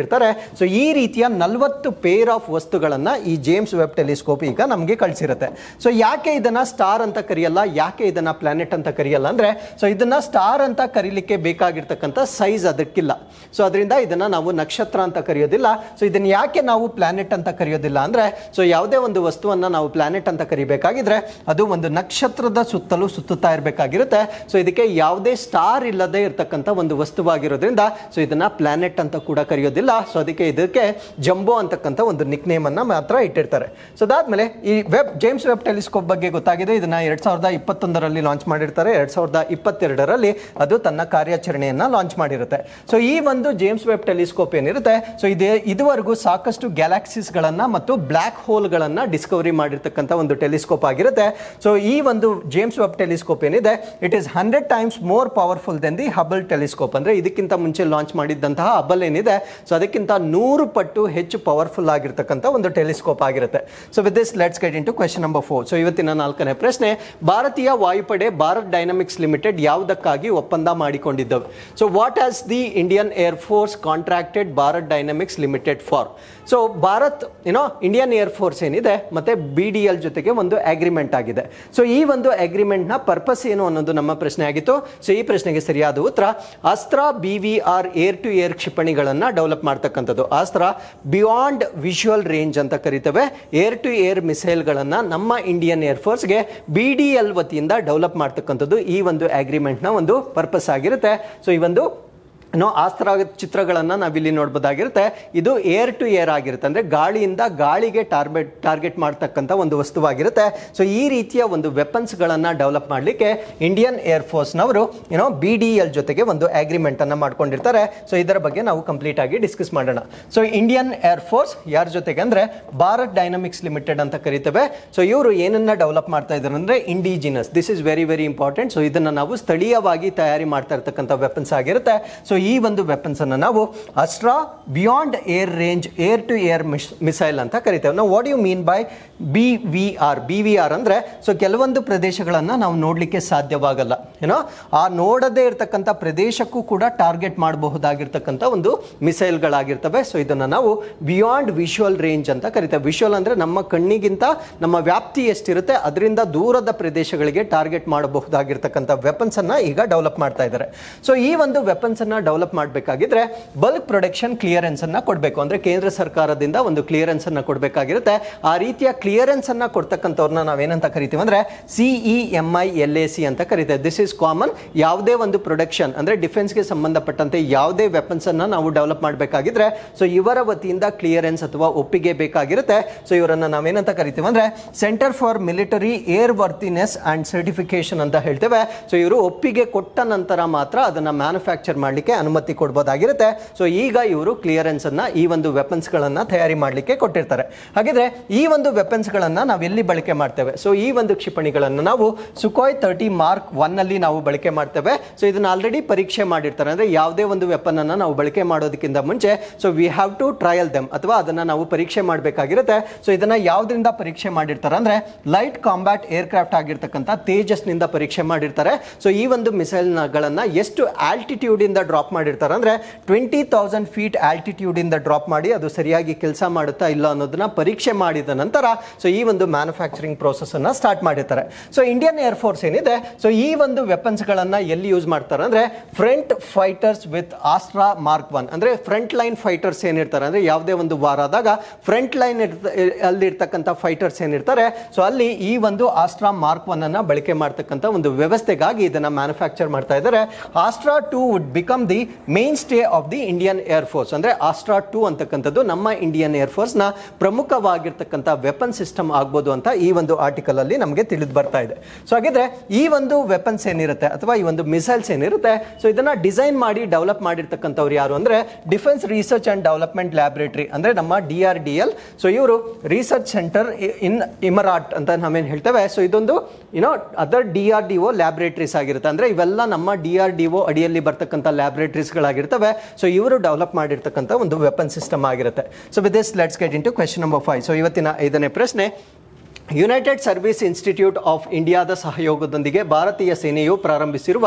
Speaker 1: ಕೊಟ್ಟಿರ್ತಾರೆ ಸೊ ಈ ರೀತಿಯ ನಲವತ್ತು ಪೇರ್ ಆಫ್ ವಸ್ತುಗಳನ್ನು ಈ ಜೇಮ್ಸ್ ವೆಬ್ ಟೆಲಿಸ್ಕೋಪ್ ಈಗ ನಮಗೆ ಕಳಿಸಿರುತ್ತೆ ಸೊ ಯಾಕೆ ಇದನ್ನ ಸ್ಟಾರ್ ಅಂತ ಕರೆಯಲ್ಲ ಯಾಕೆ ಇದನ್ನ ಪ್ಲಾನೆಟ್ ಅಂತ ಕರೆಯಲ್ಲ ಅಂದ್ರೆ ಸೊ ಇದನ್ನ ಸ್ಟಾರ್ ಅಂತ ಕರೀಲಿಕ್ಕೆ ಬೇಕಾಗಿರ್ತಕ್ಕಂಥ ಸೈಜ್ ಅದಕ್ಕಿಲ್ಲ ಸೊ ಅದರಿಂದ ಇದನ್ನ ನಾವು ನಕ್ಷತ್ರ ಅಂತ ಕರೆಯೋದಿಲ್ಲ ಸೊ ಇದನ್ನ ಯಾಕೆ ನಾವು ಪ್ಲಾನೆಟ್ ಅಂತ ಕರೆಯೋದಿಲ್ಲ ಅಂದ್ರೆ ಸೊ ಯಾವುದೇ ಒಂದು ವಸ್ತುವನ್ನ ನಾವು ಪ್ಲಾನೆಟ್ ಅಂತ ಕರಿಬೇಕಾಗಿದ್ರೆ ಅದು ಒಂದು ನಕ್ಷತ್ರದ ಸುತ್ತಲೂ ಸುತ್ತುತ್ತಾ ಇರಬೇಕಾಗಿರುತ್ತೆ ಸೊ ಇದಕ್ಕೆ ಯಾವುದೇ ಸ್ಟಾರ್ ಇಲ್ಲದೆ ಇರತಕ್ಕಂಥ ಒಂದು ವಸ್ತುವಾಗಿರೋದ್ರಿಂದ ಸೊ ಇದನ್ನ ಪ್ಲಾನೆಟ್ ಅಂತ ಕೂಡ ಕರೆಯೋದಿಲ್ಲ ಸೊ ಅದಕ್ಕೆ ಇದಕ್ಕೆ ಜಂಬೋ ಅಂತಕ್ಕಂಥ ಒಂದು ನಿಕ್ ನೇಮ್ ಅನ್ನ ಮಾತ್ರ ಇಟ್ಟಿರ್ತಾರೆ ಸೊ ಅದಾದ್ಮೇಲೆ ಈ ವೆಬ್ ಜೇಮ್ಸ್ ವೆಬ್ ಟೆಲಿಸ್ಕೋಪ್ ಬಗ್ಗೆ ಗೊತ್ತಾಗಿದೆ ಇದನ್ನ ಎರಡ್ ಸಾವಿರದ ಇಪ್ಪತ್ತೊಂದರಲ್ಲಿ ಲಾಂಚ್ ಮಾಡಿರ್ತಾರೆ ಎರಡ್ ಸಾವಿರದ ಇಪ್ಪತ್ತೆರಡರಲ್ಲಿ ಅದು ತನ್ನ ಕಾರ್ಯಾಚರಣೆಯನ್ನ ಲಾಂಚ್ ಮಾಡಿರುತ್ತೆ ಸೊ ಈ ಒಂದು ಜೇಮ್ಸ್ ವೆಬ್ ಟೆಲಿಸ್ಕೋಪ್ ಏನಿರುತ್ತೆ ಸೊ ಇದೇ ಇದುವರೆಗೂ ಸಾಕಷ್ಟು ಗ್ಯಾಲಾಕ್ಸೀಸ್ ಗಳನ್ನ ಮತ್ತು ಬ್ಲ್ಯಾಕ್ ಹೋಲ್ ಗಳನ್ನ ಡಿಸ್ಕವರಿ ಮಾಡಿರ್ತಕ್ಕಂಥ ಒಂದು ಟೆಲಿಸ್ಕೋಪ್ ಆಗಿರುತ್ತೆ ಸೊ ಈ ಒಂದು ಜೇಮ್ಸ್ ವೆಬ್ ಟೆಲಿಸ್ಕೋಪ್ ಏನಿದೆ it is hundred times more powerful than the Hubble telescope ಅಂದ್ರೆ ಇದಕ್ಕಿಂತ ಮುಂಚೆ ಲಾಂಚ್ ಮಾಡಿದ್ದಂತಹ ಹಬಲ್ ಏನಿದೆ ಸೊ ಅದಕ್ಕಿಂತ ನೂರು ಪಟ್ಟು ಹೆಚ್ಚು ಪವರ್ಫುಲ್ ಆಗಿರ್ತಕ್ಕಂಥ ಒಂದು ಟೆಲಿಸ್ಕೋಪ್ ಆಗಿರುತ್ತೆ so with this let's get into question number four so ಇವತ್ತಿನ ನಾಲ್ಕನೇ ಪ್ರಶ್ನೆ ಭಾರತೀಯ ವಾಯುಪಡೆ ಭಾರತ್ ಡೈನಮಿಕ್ಸ್ ಲಿಮಿಟೆಡ್ ಯಾವುದಕ್ಕಾಗಿ ಒಪ್ಪಂದ ಮಾಡಿಕೊಂಡಿದ್ದವು so what has the Indian air force contracted Bharat dynamics limited for so Bharat ಏನೋ ಇಂಡಿಯನ್ ಏರ್ ಫೋರ್ಸ್ ಏನಿದೆ ಮತ್ತೆ ಬಿ ಡಿ ಎಲ್ ಜೊತೆಗೆ ಒಂದು ಅಗ್ರಿಮೆಂಟ್ ಆಗಿದೆ ಸೊ ಈ ಒಂದು ಅಗ್ರಿಮೆಂಟ್ ನ ಪರ್ಪಸ್ ಏನು ಅನ್ನೋದು ನಮ್ಮ ಪ್ರಶ್ನೆ ಆಗಿತ್ತು ಸೊ ಈ ಪ್ರಶ್ನೆಗೆ ಸರಿಯಾದ ಉತ್ತರ Astra B V R air to air ಕ್ಷಿಪಣಿಗಳನ್ನ ಡೆವಲಪ್ ಮಾಡ್ತಕ್ಕಂಥದ್ದು ಅಸ್ತ್ರ ಬಿಯಾಂಡ್ ವಿಜುವಲ್ ರೇಂಜ್ ಅಂತ ಕರಿತೇವೆ ಏರ್ ಟು ಏರ್ ಮಿಸೈಲ್ಗಳನ್ನ ನಮ್ಮ ಇಂಡಿಯನ್ ಏರ್ ಫೋರ್ಸ್ಗೆ ಬಿ ಡಿ ಎಲ್ ವತಿಯಿಂದ ಡೆವಲಪ್ ಮಾಡ್ತಕ್ಕಂಥದ್ದು ಈ ಒಂದು ಅಗ್ರಿಮೆಂಟ್ನ ಒಂದು ಪರ್ಪಸ್ ಆಗಿರುತ್ತೆ ಸೊ ಈ ಒಂದು ನೋ ಆಸ್ತ್ರ ಚಿತ್ರಗಳನ್ನು ನಾವಿಲ್ಲಿ ನೋಡ್ಬೋದಾಗಿರುತ್ತೆ ಇದು ಏರ್ ಟು ಏರ್ ಆಗಿರುತ್ತೆ ಅಂದ್ರೆ ಗಾಳಿಯಿಂದ ಗಾಳಿಗೆ ಟಾರ್ಗೆಟ್ ಟಾರ್ಗೆಟ್ ಮಾಡ್ತಕ್ಕಂಥ ಒಂದು ವಸ್ತುವಾಗಿರುತ್ತೆ ಸೊ ಈ ರೀತಿಯ ಒಂದು ವೆಪನ್ಸ್ಗಳನ್ನು ಡೆವಲಪ್ ಮಾಡಲಿಕ್ಕೆ ಇಂಡಿಯನ್ ಏರ್ ಫೋರ್ಸ್ನವರು ಏನೋ ಬಿ ಡಿ ಎಲ್ ಜೊತೆಗೆ ಒಂದು ಅಗ್ರಿಮೆಂಟ್ ಅನ್ನ ಮಾಡ್ಕೊಂಡಿರ್ತಾರೆ ಸೊ ಇದರ ಬಗ್ಗೆ ನಾವು ಕಂಪ್ಲೀಟ್ ಆಗಿ ಡಿಸ್ಕಸ್ ಮಾಡೋಣ ಸೊ ಇಂಡಿಯನ್ ಏರ್ ಫೋರ್ಸ್ ಯಾರ ಜೊತೆಗೆ ಅಂದ್ರೆ ಭಾರತ್ ಡೈನಮಿಕ್ಸ್ ಲಿಮಿಟೆಡ್ ಅಂತ ಕರಿತೇವೆ ಸೊ ಇವರು ಏನನ್ನ ಡೆವಲಪ್ ಮಾಡ್ತಾ ಇದ್ದಾರೆ ಅಂದ್ರೆ indigenous this is very very important so ಇದನ್ನ ನಾವು ಸ್ಥಳೀಯವಾಗಿ ತಯಾರಿ ಮಾಡ್ತಾ ಇರ್ತಕ್ಕಂಥ ವೆಪನ್ಸ್ ಆಗಿರುತ್ತೆ ಸೊ ಈ ಒಂದು ವೆಪನ್ಸ್ ಅನ್ನು ನಾವು Astra beyond air range air to air missile ಅಂತ ಕರಿತೇವೆ ನಾವು what you mean by B V R B V R ಅಂದ್ರೆ ಸೊ ಕೆಲವೊಂದು ಪ್ರದೇಶಗಳನ್ನು ನಾವು ನೋಡಲಿಕ್ಕೆ ಸಾಧ್ಯವಾಗಲ್ಲ ಏನೋ ಆ ನೋಡದೇ ಇರತಕ್ಕಂಥ ಪ್ರದೇಶಕ್ಕೂ ಕೂಡ ಟಾರ್ಗೆಟ್ ಮಾಡಬಹುದಾಗಿರ್ತಕ್ಕಂಥ ಒಂದು ಮಿಸೈಲ್ಗಳಾಗಿರ್ತವೆ ಸೊ ಇದನ್ನು ನಾವು ಬಿಯಾಂಡ್ ವಿಶುವಲ್ ರೇಂಜ್ ಅಂತ ಕರಿತೇವೆ ವಿಶುವಲ್ ಅಂದ್ರೆ ನಮ್ಮ ಕಣ್ಣಿಗಿಂತ ನಮ್ಮ ವ್ಯಾಪ್ತಿ ಎಷ್ಟಿರುತ್ತೆ ಅದರಿಂದ ದೂರದ ಪ್ರದೇಶಗಳಿಗೆ ಟಾರ್ಗೆಟ್ ಮಾಡಬಹುದಾಗಿರ್ತಕ್ಕಂಥ ವೆಪನ್ಸ್ ಅನ್ನ ಈಗ ಡೆವಲಪ್ ಮಾಡ್ತಾ ಇದ್ದಾರೆ ಸೊ ಈ ಒಂದು ವೆಪನ್ಸ್ ಅನ್ನ ಡೆವಲಪ್ ಮಾಡಬೇಕಾಗಿದ್ರೆ ಬಲ್ಕ್ ಪ್ರೊಡಕ್ಷನ್ ಕ್ಲಿಯರೆನ್ಸ್ ಅನ್ನ ಕೊಡಬೇಕು ಅಂದ್ರೆ ಕೇಂದ್ರ ಸರ್ಕಾರದಿಂದ ಒಂದು ಕ್ಲಿಯರೆನ್ಸ್ ಅನ್ನ ಕೊಡಬೇಕಾಗಿರುತ್ತೆ ಆ ರೀತಿಯ ಕ್ಲಿಯರೆನ್ಸ್ ಅನ್ನ ಕೊಡ್ತಕ್ಕಂಥವ್ರನ್ನ ನಾವೇನಂತ ಕರಿತೀವಿ ಅಂದ್ರೆ C E M I L A C ಅಂತ ಕರಿತೇವೆ ದಿಸ್ ಇಸ್ ಕಾಮನ್ ಯಾವುದೇ ಒಂದು ಪ್ರೊಡಕ್ಷನ್ ಅಂದ್ರೆ ಡಿಫೆನ್ಸ್ಗೆ ಸಂಬಂಧಪಟ್ಟಂತೆ ಯಾವುದೇ ವೆಪನ್ಸ್ ಅನ್ನ ನಾವು ಡೆವಲಪ್ ಮಾಡಬೇಕಾಗಿದ್ರೆ ಸೊ ಇವರ ವತಿಯಿಂದ ಕ್ಲಿಯರೆನ್ಸ್ ಅಥವಾ ಒಪ್ಪಿಗೆ ಬೇಕಾಗಿರುತ್ತೆ ಸೊ ಇವರನ್ನ ನಾವೇನಂತ ಕರಿತೀವಿ ಅಂದ್ರೆ centre for military airworthiness and certification ಅಂತ ಹೇಳ್ತೇವೆ ಸೊ ಇವರು ಒಪ್ಪಿಗೆ ಕೊಟ್ಟ ನಂತರ ಮಾತ್ರ ಅದನ್ನ ಮ್ಯಾನುಫ್ಯಾಕ್ಚರ್ ಮಾಡಲಿಕ್ಕೆ ಅನುಮತಿ ಕೊಡ್ಬೋದಾಗಿರುತ್ತೆ ಸೊ ಈಗ ಇವರು ಕ್ಲಿಯರೆನ್ಸ್ ಅನ್ನ ಈ ಒಂದು ವೆಪನ್ಸ್ ಗಳನ್ನ ತಯಾರಿ ಮಾಡಲಿಕ್ಕೆ ಕೊಟ್ಟಿರ್ತಾರೆ ಹಾಗಿದ್ರೆ ಈ ಒಂದು ವೆಪನ್ಸ್ ಗಳನ್ನ ನಾವು ಎಲ್ಲಿ ಬಳಕೆ ಮಾಡ್ತೇವೆ ಸೊ ಈ ಒಂದು ಕ್ಷಿಪಣಿಗಳನ್ನು ನಾವು ಸುಕೋಯ್ ತರ್ಟಿ ಮಾರ್ಕ್ ಒನ್ ಅಲ್ಲಿ ನಾವು ಬಳಕೆ ಮಾಡ್ತೇವೆ ಸೊ ಇದನ್ನ ಆಲ್ರೆಡಿ ಪರೀಕ್ಷೆ ಮಾಡಿರ್ತಾರೆ ಅಂದ್ರೆ ಯಾವುದೇ ಒಂದು ವೆಪನ್ ಅನ್ನ ನಾವು ಬಳಕೆ ಮಾಡೋದಕ್ಕಿಂತ ಮುಂಚೆ so we have to trial them ಅಥವಾ ಅದನ್ನ ನಾವು ಪರೀಕ್ಷೆ ಮಾಡಬೇಕಾಗಿರುತ್ತೆ ಸೊ ಇದನ್ನ ಯಾವ್ದ್ರಿಂದ ಪರೀಕ್ಷೆ ಮಾಡಿರ್ತಾರೆ ಅಂದ್ರೆ ಲೈಟ್ ಕಾಂಬ್ಯಾಟ್ ಏರ್ಕ್ರಾಫ್ಟ್ ಆಗಿರ್ತಕ್ಕಂಥ ತೇಜಸ್ನಿಂದ ಪರೀಕ್ಷೆ ಮಾಡಿರ್ತಾರೆ ಸೊ ಈ ಒಂದು ಮಿಸೈಲ್ಗಳನ್ನ ಎಷ್ಟು ಆಲ್ಟಿಟ್ಯೂಡ್ ಇಂದ ಡ್ರಾಪ್ ಮಾಡಿರ್ತಾರೆ ಅಂದ್ರೆ ಟ್ವೆಂಟಿ ತೌಸಂಡ್ ಫೀಟ್ ಆಲ್ಟಿಟ್ಯೂಡ್ ಇಂದ ಡ್ರಾಪ್ ಮಾಡಿ ಅದು ಸರಿಯಾಗಿ ಕೆಲಸ ಮಾಡುತ್ತಾ ಇಲ್ಲ ಅನ್ನೋದನ್ನ ಪರೀಕ್ಷೆ ಮಾಡಿದ ನಂತರ ಸೊ ಈ ಒಂದು ಮ್ಯಾನುಫ್ಯಾಕ್ಚರಿಂಗ್ ಪ್ರೋಸೆಸ್ ಅನ್ನ ಸ್ಟಾರ್ಟ್ ಮಾಡಿರ್ತಾರೆ ಸೊ ಇಂಡಿಯನ್ ಏರ್ ಫೋರ್ಸ್ ಏನಿದೆ ಸೊ ಈ ಒಂದು ವೆಪನ್ಸ್ ಗಳನ್ನ ಎಲ್ಲಿ ಯೂಸ್ ಮಾಡ್ತಾರೆ ಅಂದ್ರೆ front fighters with Astra mark one ಅಂದ್ರೆ ಫ್ರಂಟ್ ಲೈನ್ ಫೈಟರ್ಸ್ ಏನಿರ್ತಾರೆ ಅಂದ್ರೆ ಯಾವುದೇ ಒಂದು ವಾರ ಆದಾಗ ಫ್ರಂಟ್ ಲೈನ್ ಅಲ್ಲಿ ಇರ್ತಕ್ಕಂಥ ಫೈಟರ್ಸ್ ಏನಿರ್ತಾರೆ ಸೊ ಅಲ್ಲಿ ಈ ಒಂದು ಆಸ್ಟ್ರಾ ಮಾರ್ಕ್ ಒನ್ ಅನ್ನ ಬಳಕೆ ಮಾಡ್ತಕ್ಕಂಥ ಒಂದು ವ್ಯವಸ್ಥೆಗಾಗಿ ಇದನ್ನ ಮ್ಯಾನುಫ್ಯಾಕ್ಚರ್ ಮಾಡ್ತಾ ಇದ್ದಾರೆ Astra two would become the mainstay of the Indian air force ಅಂದ್ರೆ ಆಸ್ಟ್ರಾ ಟೂ ಅಂತಕ್ಕಂಥದ್ದು ನಮ್ಮ ಇಂಡಿಯನ್ ಏರ್ ಫೋರ್ಸ್ ನ ಪ್ರಮುಖವಾಗಿರ್ತಕ್ಕಂಥ ವೆಪನ್ ಸಿಸ್ಟಮ್ ಆಗ್ಬೋದು ಅಂತ ಈ ಒಂದು ಆರ್ಟಿಕಲ್ ಅಲ್ಲಿ ನಮಗೆ ತಿಳಿದು ಬರ್ತಾ ಇದೆ ಸೊ ಹಾಗಿದ್ರೆ ಈ ಒಂದು ವೆಪನ್ಸ್ ಏನಿರುತ್ತೆ ಅಥವಾ ಈ ಒಂದು ಮಿಸೈಲ್ಸ್ ಏನಿರುತ್ತೆ ಸೊ ಇದನ್ನ ಡಿಸೈನ್ ಮಾಡಿ ಡೆವಲಪ್ ಮಾಡಿರ್ತಕ್ಕಂಥವ್ರು ಯಾರು ಅಂದ್ರೆ defence research and development laboratory ಅಂದ್ರೆ ನಮ್ಮ D R D L so ಇವರು ರಿಸರ್ಚ್ ಸೆಂಟರ್ ಇನ್ ಇಮರಾಟ್ ಅಂತ ನಾವೇನು ಹೇಳ್ತೇವೆ ಸೊ ಇದೊಂದು ಏನೋ other D R D O laboratories ಆಗಿರುತ್ತೆ ಅಂದ್ರೆ ಇವೆಲ್ಲ ನಮ್ಮ ಡಿ ಆರ್ ಡಿ ಒ ಅಡಿಯಲ್ಲಿ ಬರ್ತಕ್ಕಂಥ ಲ್ಯಾಬೊರೇಟರೀಸ್ಗಳಾಗಿರ್ತವೆ ಸೊ ಇವರು ಡೆವಲಪ್ ಮಾಡಿರ್ತಕ್ಕಂಥ ಒಂದು ವೆಪನ್ ಸಿಸ್ಟಮ್ ಆಗಿರುತ್ತೆ so with this let's get into question number five so ಇವತ್ತಿನ ಐದನೇ ಪ್ರಶ್ನೆ ಯುನೈಟೆಡ್ ಸರ್ವಿಸ್ ಇನ್ಸ್ಟಿಟ್ಯೂಟ್ ಆಫ್ ಇಂಡಿಯಾದ ಸಹಯೋಗದೊಂದಿಗೆ ಭಾರತೀಯ ಸೇನೆಯು ಪ್ರಾರಂಭಿಸಿರುವ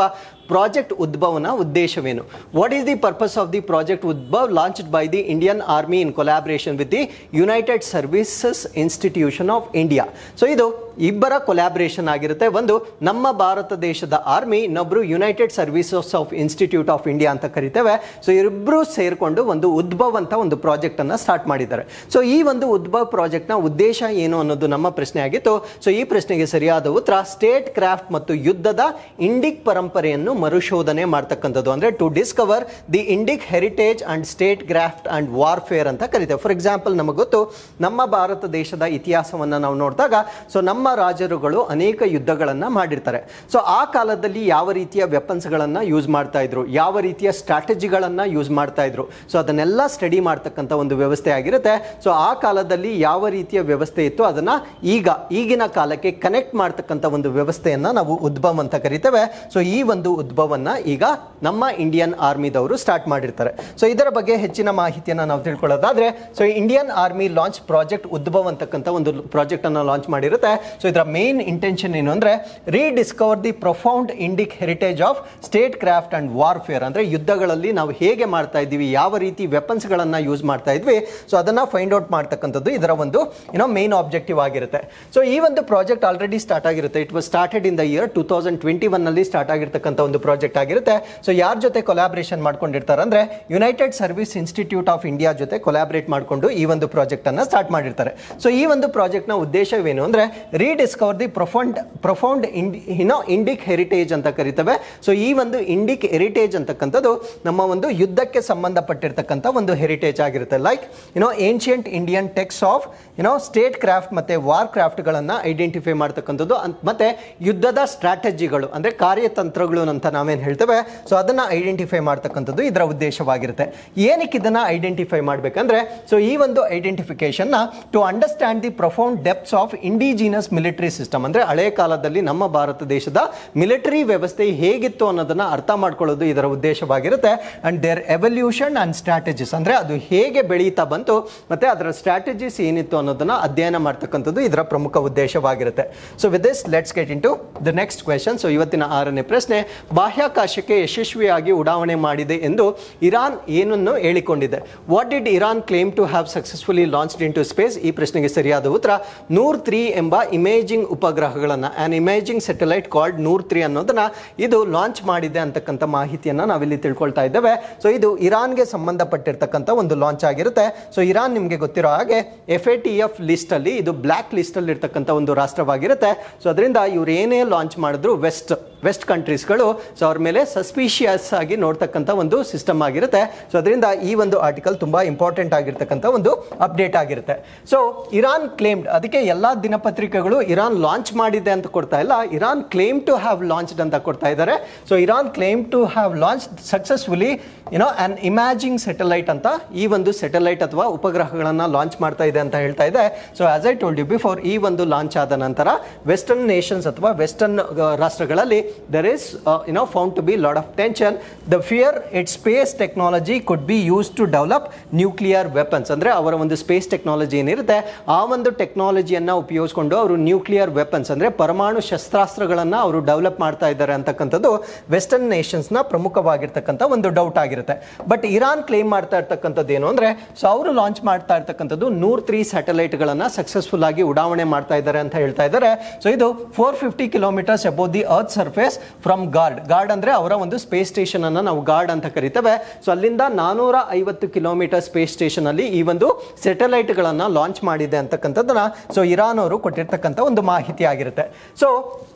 Speaker 1: ಪ್ರಾಜೆಕ್ಟ್ ಉದ್ಭವನ ಉದ್ದೇಶವೇನು what is the purpose of the project Udbhav launched by the Indian army in collaboration with the united services institution of India so ಇದು ಇಬ್ಬರ ಕೊಲಾಬ್ರೇಷನ್ ಆಗಿರುತ್ತೆ ಒಂದು ನಮ್ಮ ಭಾರತ ದೇಶದ ಆರ್ಮಿ ಇನ್ನೊಬ್ರು united services of institute of India ಅಂತ ಕರಿತೇವೆ ಸೊ ಇಬ್ಬರು ಸೇರಿಕೊಂಡು ಒಂದು ಉದ್ಭವ್ ಅಂತ ಒಂದು ಪ್ರಾಜೆಕ್ಟ್ ಅನ್ನ ಸ್ಟಾರ್ಟ್ ಮಾಡಿದ್ದಾರೆ ಸೊ ಈ ಒಂದು ಉದ್ಭವ್ ಪ್ರಾಜೆಕ್ಟ್ನ ಉದ್ದೇಶ ಏನು ಅನ್ನೋದು ನಮ್ಮ ಪ್ರಶ್ನೆ ಆಗಿತ್ತು ಸೊ ಈ ಪ್ರಶ್ನೆಗೆ ಸರಿಯಾದ ಉತ್ತರ ಸ್ಟೇಟ್ ಕ್ರಾಫ್ಟ್ ಮತ್ತು ಯುದ್ಧದ ಇಂಡಿಕ್ ಪರಂಪರೆಯನ್ನು ಮರುಶೋಧನೆ ಮಾಡ್ತಕ್ಕಂಥದ್ದು ಅಂದ್ರೆ to discover the Indic heritage and statecraft and warfare ಅಂತ ಕರಿತೇವೆ ಫಾರ್ ಎಕ್ಸಾಂಪಲ್ ನಮಗೆ ಗೊತ್ತು ನಮ್ಮ ಭಾರತ ದೇಶದ ಇತಿಹಾಸವನ್ನು ನಾವು ನೋಡಿದಾಗ ಸೊ ನಮ್ಮ ರಾಜರುಗಳು ಅನೇಕ ಯುದ್ಧಗಳನ್ನು ಮಾಡಿರ್ತಾರೆ ಸೊ ಆ ಕಾಲದಲ್ಲಿ ಯಾವ ರೀತಿಯ ವೆಪನ್ಸ್ಗಳನ್ನು ಯೂಸ್ ಮಾಡ್ತಾ ಇದ್ರು ಯಾವ ರೀತಿಯ ಸ್ಟ್ರಾಟಜಿಗಳನ್ನು ಯೂಸ್ ಮಾಡ್ತಾ ಇದ್ರು ಸೊ ಅದನ್ನೆಲ್ಲ ಸ್ಟಡಿ ಮಾಡ್ತಕ್ಕಂಥ ಒಂದು ವ್ಯವಸ್ಥೆ ಆಗಿರುತ್ತೆ ಸೊ ಆ ಕಾಲದಲ್ಲಿ ಯಾವ ರೀತಿಯ ವ್ಯವಸ್ಥೆ ಇತ್ತು ಅದನ್ನ ಈಗ ಈಗಿನ ಕಾಲಕ್ಕೆ ಕನೆಕ್ಟ್ ಮಾಡ್ತಕ್ಕಂಥ ಒಂದು ವ್ಯವಸ್ಥೆಯನ್ನ ನಾವು ಉದ್ಭವ್ ಅಂತ ಕರಿತೇವೆ ಸೊ ಈ ಒಂದು ಉದ್ಭವನ್ನ ಈಗ ನಮ್ಮ ಇಂಡಿಯನ್ ಆರ್ಮಿದವರು ಸ್ಟಾರ್ಟ್ ಮಾಡಿರ್ತಾರೆ ಸೊ ಇದರ ಬಗ್ಗೆ ಹೆಚ್ಚಿನ ಮಾಹಿತಿಯನ್ನು ನಾವು ತಿಳ್ಕೊಳ್ಳೋದಾದ್ರೆ so Indian army launch project Udbhav ಅಂತಕ್ಕಂಥ ಒಂದು ಪ್ರಾಜೆಕ್ಟ್ ಅನ್ನು ಲಾಂಚ್ ಮಾಡಿರುತ್ತೆ ಸೊ ಇದರ ಮೇನ್ ಇಂಟೆನ್ಷನ್ ಏನು ಅಂದ್ರೆ rediscover the profound Indic heritage of statecraft and warfare ಅಂದ್ರೆ ಯುದ್ಧಗಳಲ್ಲಿ ನಾವು ಹೇಗೆ ಮಾಡ್ತಾ ಇದ್ದೀವಿ ಯಾವ ರೀತಿ ವೆಪನ್ಸ್ ಗಳನ್ನ ಯೂಸ್ ಮಾಡ್ತಾ ಇದ್ವಿ ಸೊ ಅದನ್ನ ಫೈಂಡ್ ಔಟ್ ಮಾಡ್ತಕ್ಕಂಥದ್ದು ಇದರ ಒಂದು ಏನೋ ಮೇನ್ ಆಬ್ಜೆಕ್ಟಿವ್ ಆಗಿರುತ್ತೆ ಸೊ ಈ ಒಂದು ಪ್ರಾಜೆಕ್ಟ್ ಆಲ್ರೆಡಿ ಸ್ಟಾರ್ಟ್ ಆಗಿರುತ್ತೆ it was started in the year two thousand twenty one ನಲ್ಲಿ ಸ್ಟಾರ್ಟ್ ಆಗಿರ್ತಕ್ಕಂಥ ಒಂದು ಪ್ರಾಜೆಕ್ಟ್ ಆಗಿರುತ್ತೆ ಸೊ ಯಾರ ಜೊತೆ ಕೊಲಾಬ್ರೇಷನ್ ಮಾಡ್ಕೊಂಡಿರ್ತಾರೆ ಅಂದ್ರೆ united service institute of India ಜೊತೆ ಕೊಲಾಬ್ರೇಟ್ ಮಾಡಿಕೊಂಡು ಈ ಒಂದು ಪ್ರಾಜೆಕ್ಟ್ ಅನ್ನ ಸ್ಟಾರ್ಟ್ ಮಾಡಿರ್ತಾರೆ ಸೊ ಈ ಒಂದು ಪ್ರಾಜೆಕ್ಟ್ ನ ಉದ್ದೇಶವೇನು ಅಂದ್ರೆ ರೀಡಿಸ್ಕವರ್ ದಿ ಪ್ರೊಫೌಂಡ್ ಪ್ರೊಫೌಂಡ್ ಇನೋ ಇಂಡಿಕ್ ಹೆರಿಟೇಜ್ ಅಂತ ಕರಿತೇವೆ ಸೊ ಈ ಒಂದು ಇಂಡಿಕ್ ಹೆರಿಟೇಜ್ ಅಂತಕ್ಕಂಥದ್ದು ನಮ್ಮ ಒಂದು ಯುದ್ಧಕ್ಕೆ ಸಂಬಂಧಪಟ್ಟಿರ್ತಕ್ಕಂಥ ಒಂದು ಹೆರಿಟೇಜ್ ಆಗಿರುತ್ತೆ like you know ancient Indian texts of you know statecraft ಮತ್ತೆ ವಾರ್ ಕ್ರಾಫ್ಟ್ಗಳನ್ನು ಐಡೆಂಟಿಫೈ ಮಾಡ್ತಕ್ಕಂಥದ್ದು ಅಂತ್- ಮತ್ತೆ ಯುದ್ಧದ ಸ್ಟ್ರಾಟಜಿಗಳು ಅಂದ್ರೆ ಕಾರ್ಯತಂತ್ರಗಳು ಅಂತ ನಾವೇನು ಹೇಳ್ತೇವೆ ಸೊ ಅದನ್ನ ಐಡೆಂಟಿಫೈ ಮಾಡ್ತಕ್ಕಂಥದ್ದು ಇದರ ಉದ್ದೇಶವಾಗಿರುತ್ತೆ ಏನಕ್ಕೆ ಇದನ್ನ ಐಡೆಂಟಿಫೈ ಮಾಡಬೇಕಂದ್ರೆ ಸೊ ಈ ಒಂದು identification to understand the profound depths of indigenous military system ಅಂದ್ರೆ ಹಳೆ ಕಾಲದಲ್ಲಿ ನಮ್ಮ ಭಾರತ ದೇಶದ ಮಿಲಿಟರಿ ವ್ಯವಸ್ಥೆ ಹೇಗಿತ್ತು ಅನ್ನೋದನ್ನ ಅರ್ಥ ಮಾಡ್ಕೊಳ್ಳೋದು ಇದರ ಉದ್ದೇಶವಾಗಿರುತ್ತೆ and their evolution and strategies ಅಂದ್ರೆ ಅದು ಹೇಗೆ ಬೆಳೀತಾ ಬಂತು ಮತ್ತೆ ಅದರ ಸ್ಟ್ರಾಟಜಿಸ್ ಏನಿತ್ತು ಅನ್ನೋದನ್ನ ಅಧ್ಯಯನ ಮಾಡ್ತಕ್ಕಂಥದ್ದು ಇದರ ಪ್ರಮುಖ ಉದ್ದೇಶವಾಗಿರುತ್ತೆ so with this let's get into the next question so ಇವತ್ತಿನ ಆರನೇ ಪ್ರಶ್ನೆ ಬಾಹ್ಯಾಕಾಶಕ್ಕೆ ಯಶಸ್ವಿಯಾಗಿ ಉಡಾವಣೆ ಮಾಡಿದೆ ಎಂದು ಇರಾನ್ ಏನನ್ನು ಹೇಳಿಕೊಂಡಿದೆ what did Iran claim to have successfully launched into space ಈ ಪ್ರಶ್ನೆಗೆ ಸರಿಯಾದ ಉತ್ತರ ನೂರ್ ತ್ರೀ ಎಂಬ ಇಮೇಜಿಂಗ್ ಉಪಗ್ರಹಗಳನ್ನು an imaging satellite called Noor three ಅನ್ನೋದನ್ನ ಇದು ಲಾಂಚ್ ಮಾಡಿದೆ ಅಂತಕ್ಕಂಥ ಮಾಹಿತಿಯನ್ನು ನಾವಿಲ್ಲಿ ತಿಳ್ಕೊಳ್ತಾ ಇದ್ದೇವೆ ಸೊ ಇದು ಇರಾನ್ಗೆ ಸಂಬಂಧಪಟ್ಟಿರ್ತಕ್ಕಂಥ ಒಂದು ಲಾಂಚ್ ಆಗಿರುತ್ತೆ ಸೊ ಇರಾನ್ ನಿಮಗೆ ಗೊತ್ತಿರೋ ಹಾಗೆ F A T F list ಅಲ್ಲಿ ಇದು ಬ್ಲ್ಯಾಕ್ ಲಿಸ್ಟ್ ಅಲ್ಲಿ ಇರ್ತಕ್ಕಂಥ ಒಂದು ರಾಷ್ಟ್ರವಾಗಿರುತ್ತೆ ಸೊ ಅದರಿಂದ ಇವ್ರು ಏನೇ ಲಾಂಚ್ ಮಾಡಿದ್ರು ವೆಸ್ಟ್ ವೆಸ್ಟ್ ಕಂಟ್ರೀಸ್ಗಳು ಸೊ ಅವ್ರ ಮೇಲೆ ಸಸ್ಪಿಷಿಯಸ್ ಆಗಿ ನೋಡ್ತಕ್ಕಂಥ ಒಂದು ಸಿಸ್ಟಮ್ ಆಗಿರುತ್ತೆ ಸೊ ಅದರಿಂದ ಈ ಒಂದು ಆರ್ಟಿಕಲ್ ತುಂಬಾ ಇಂಪಾರ್ಟೆಂಟ್ ಆಗಿರ್ತಕ್ಕಂಥ ಒಂದು ಅಪ್ಡೇಟ್ ಆಗಿರುತ್ತೆ ಸೊ ಇರಾನ್ ಕ್ಲೇಮ್ಡ್ ಅದಕ್ಕೆ ಎಲ್ಲಾ ದಿನಪತ್ರಿಕೆಗಳು ಇರಾನ್ ಲಾಂಚ್ ಮಾಡಿದೆ ಅಂತ ಕೊಡ್ತಾ ಇಲ್ಲ Iran claim to have launched ಅಂತ ಕೊಡ್ತಾ ಇದ್ದಾರೆ so Iran claim to have launch successfully you know an imaging satellite ಅಂತ ಈ ಒಂದು ಸೆಟಲೈಟ್ ಅಥವಾ ಉಪಗ್ರಹಗಳನ್ನು ಲಾಂಚ್ ಮಾಡ್ತಾ ಇದೆ ಅಂತ ಹೇಳ್ತಾ ಇದೆ so as I told you before ಈ ಒಂದು ಲಾಂಚ್ ಆದ ನಂತರ ವೆಸ್ಟರ್ನ್ ನೇಷನ್ಸ್ ಅಥವಾ ವೆಸ್ಟರ್ನ್ ರಾಷ್ಟ್ರಗಳಲ್ಲಿ there is you know found to be lot of tension the fear it space technology could be use to develop nuclear weapons ಅಂದ್ರೆ ಅವರ ಒಂದು space technology ಏನಿರುತ್ತೆ ಆ ಒಂದು ಟೆಕ್ನಾಲಜಿಯನ್ನ ಉಪಯೋಗಿಸ್ಕೊಂಡು ಅವರು ನ್ಯೂಕ್ಲಿಯರ್ ವೆಪನ್ಸ್ ಅಂದ್ರೆ ಪರಮಾಣು ಶಸ್ತ್ರಾಸ್ತ್ರಗಳನ್ನ ಅವರು ಡೆವಲಪ್ ಮಾಡ್ತಾ ಇದ್ದಾರೆ ಅಂತಕ್ಕಂಥದ್ದು ವೆಸ್ಟರ್ನ್ ನೇಷನ್ಸ್ನ ಪ್ರಮುಖವಾಗಿರ್ತಕ್ಕಂಥ ಒಂದು ಡೌಟ್ ಆಗಿರುತ್ತೆ ಬಟ್ ಇರಾನ್ ಕ್ಲೇಮ್ ಮಾಡ್ತಾ ಇರ್ತಕ್ಕಂಥದ್ದು ಏನು ಅಂದ್ರೆ ಸೊ ಅವರು ಲಾಂಚ್ ಮಾಡ್ತಾ ಇರ್ತಕ್ಕಂಥದ್ದು ನೂರ್ ತ್ರೀ ಸ್ಯಾಟಲೈಟ್ಗಳನ್ನ ಸಕ್ಸಸ್ಫುಲ್ ಆಗಿ ಉಡಾವಣೆ ಮಾಡ್ತಾ ಇದ್ದಾರೆ ಅಂತ ಹೇಳ್ತಾ ಇದ್ದಾರೆ ಸೊ ಇದು four fifty kilometres above the earth surface from guard guard ಅಂದ್ರೆ ಅವರ ಒಂದು ಸ್ಪೇಸ್ ಸ್ಟೇಷನ್ ಅನ್ನ ನಾವು ಗಾರ್ಡ್ ಅಂತ ಕರಿತೇವೆ ಸೊ ಅಲ್ಲಿಂದ ನಾನೂರ ಐವತ್ತು ಕಿಲೋಮೀಟರ್ ಸ್ಪೇಸ್ ಸ್ಟೇಷನ್ ಅಲ್ಲಿ ಈ ಒಂದು ಸ್ಯಾಟಲೈಟ್ ಗಳನ್ನ ಲಾಂಚ್ ಮಾಡಿದೆ ಅಂತಕ್ಕಂಥದ್ದನ್ನ ಸೊ ಇರಾನ್ ಅವರು ಕೊಟ್ಟಿರ್ತಕ್ಕಂಥ ಒಂದು ಮಾಹಿತಿ ಆಗಿರುತ್ತೆ so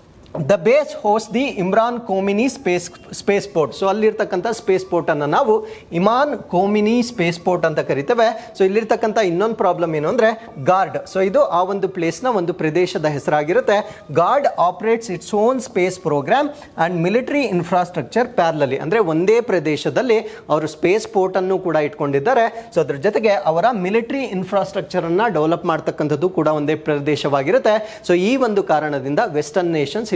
Speaker 1: the base host the Imran Khomeini space spaceport so ಅಲ್ಲಿರ್ತಕ್ಕಂಥ ಸ್ಪೇಸ್ ಪೋರ್ಟ್ ಅನ್ನು ನಾವು ಇಮಾನ್ ಕೋಮಿನಿ ಸ್ಪೇಸ್ ಪೋರ್ಟ್ ಅಂತ ಕರಿತೇವೆ ಸೊ ಇಲ್ಲಿರ್ತಕ್ಕಂಥ ಇನ್ನೊಂದು ಪ್ರಾಬ್ಲಮ್ ಏನು ಅಂದ್ರೆ ಗಾರ್ಡ್ ಸೊ ಇದು ಆ ಒಂದು ಪ್ಲೇಸ್ನ ಒಂದು ಪ್ರದೇಶದ ಹೆಸರಾಗಿರುತ್ತೆ guard operates its own space program and military infrastructure parallelly ಅಂದ್ರೆ ಒಂದೇ ಪ್ರದೇಶದಲ್ಲಿ ಅವರು ಸ್ಪೇಸ್ ಪೋರ್ಟ್ ಅನ್ನು ಕೂಡ ಇಟ್ಕೊಂಡಿದ್ದಾರೆ ಸೊ ಅದ್ರ ಜೊತೆಗೆ ಅವರ ಮಿಲಿಟರಿ ಇನ್ಫ್ರಾಸ್ಟ್ರಕ್ಚರ್ ಅನ್ನ ಡೆವಲಪ್ ಮಾಡ್ತಕ್ಕಂಥದ್ದು ಕೂಡ ಒಂದೇ ಪ್ರದೇಶವಾಗಿರುತ್ತೆ ಸೊ ಈ ಒಂದು ಕಾರಣದಿಂದ ವೆಸ್ಟರ್ನ್ ನೇಷನ್ಸ್ ಇಲ್ಲಿ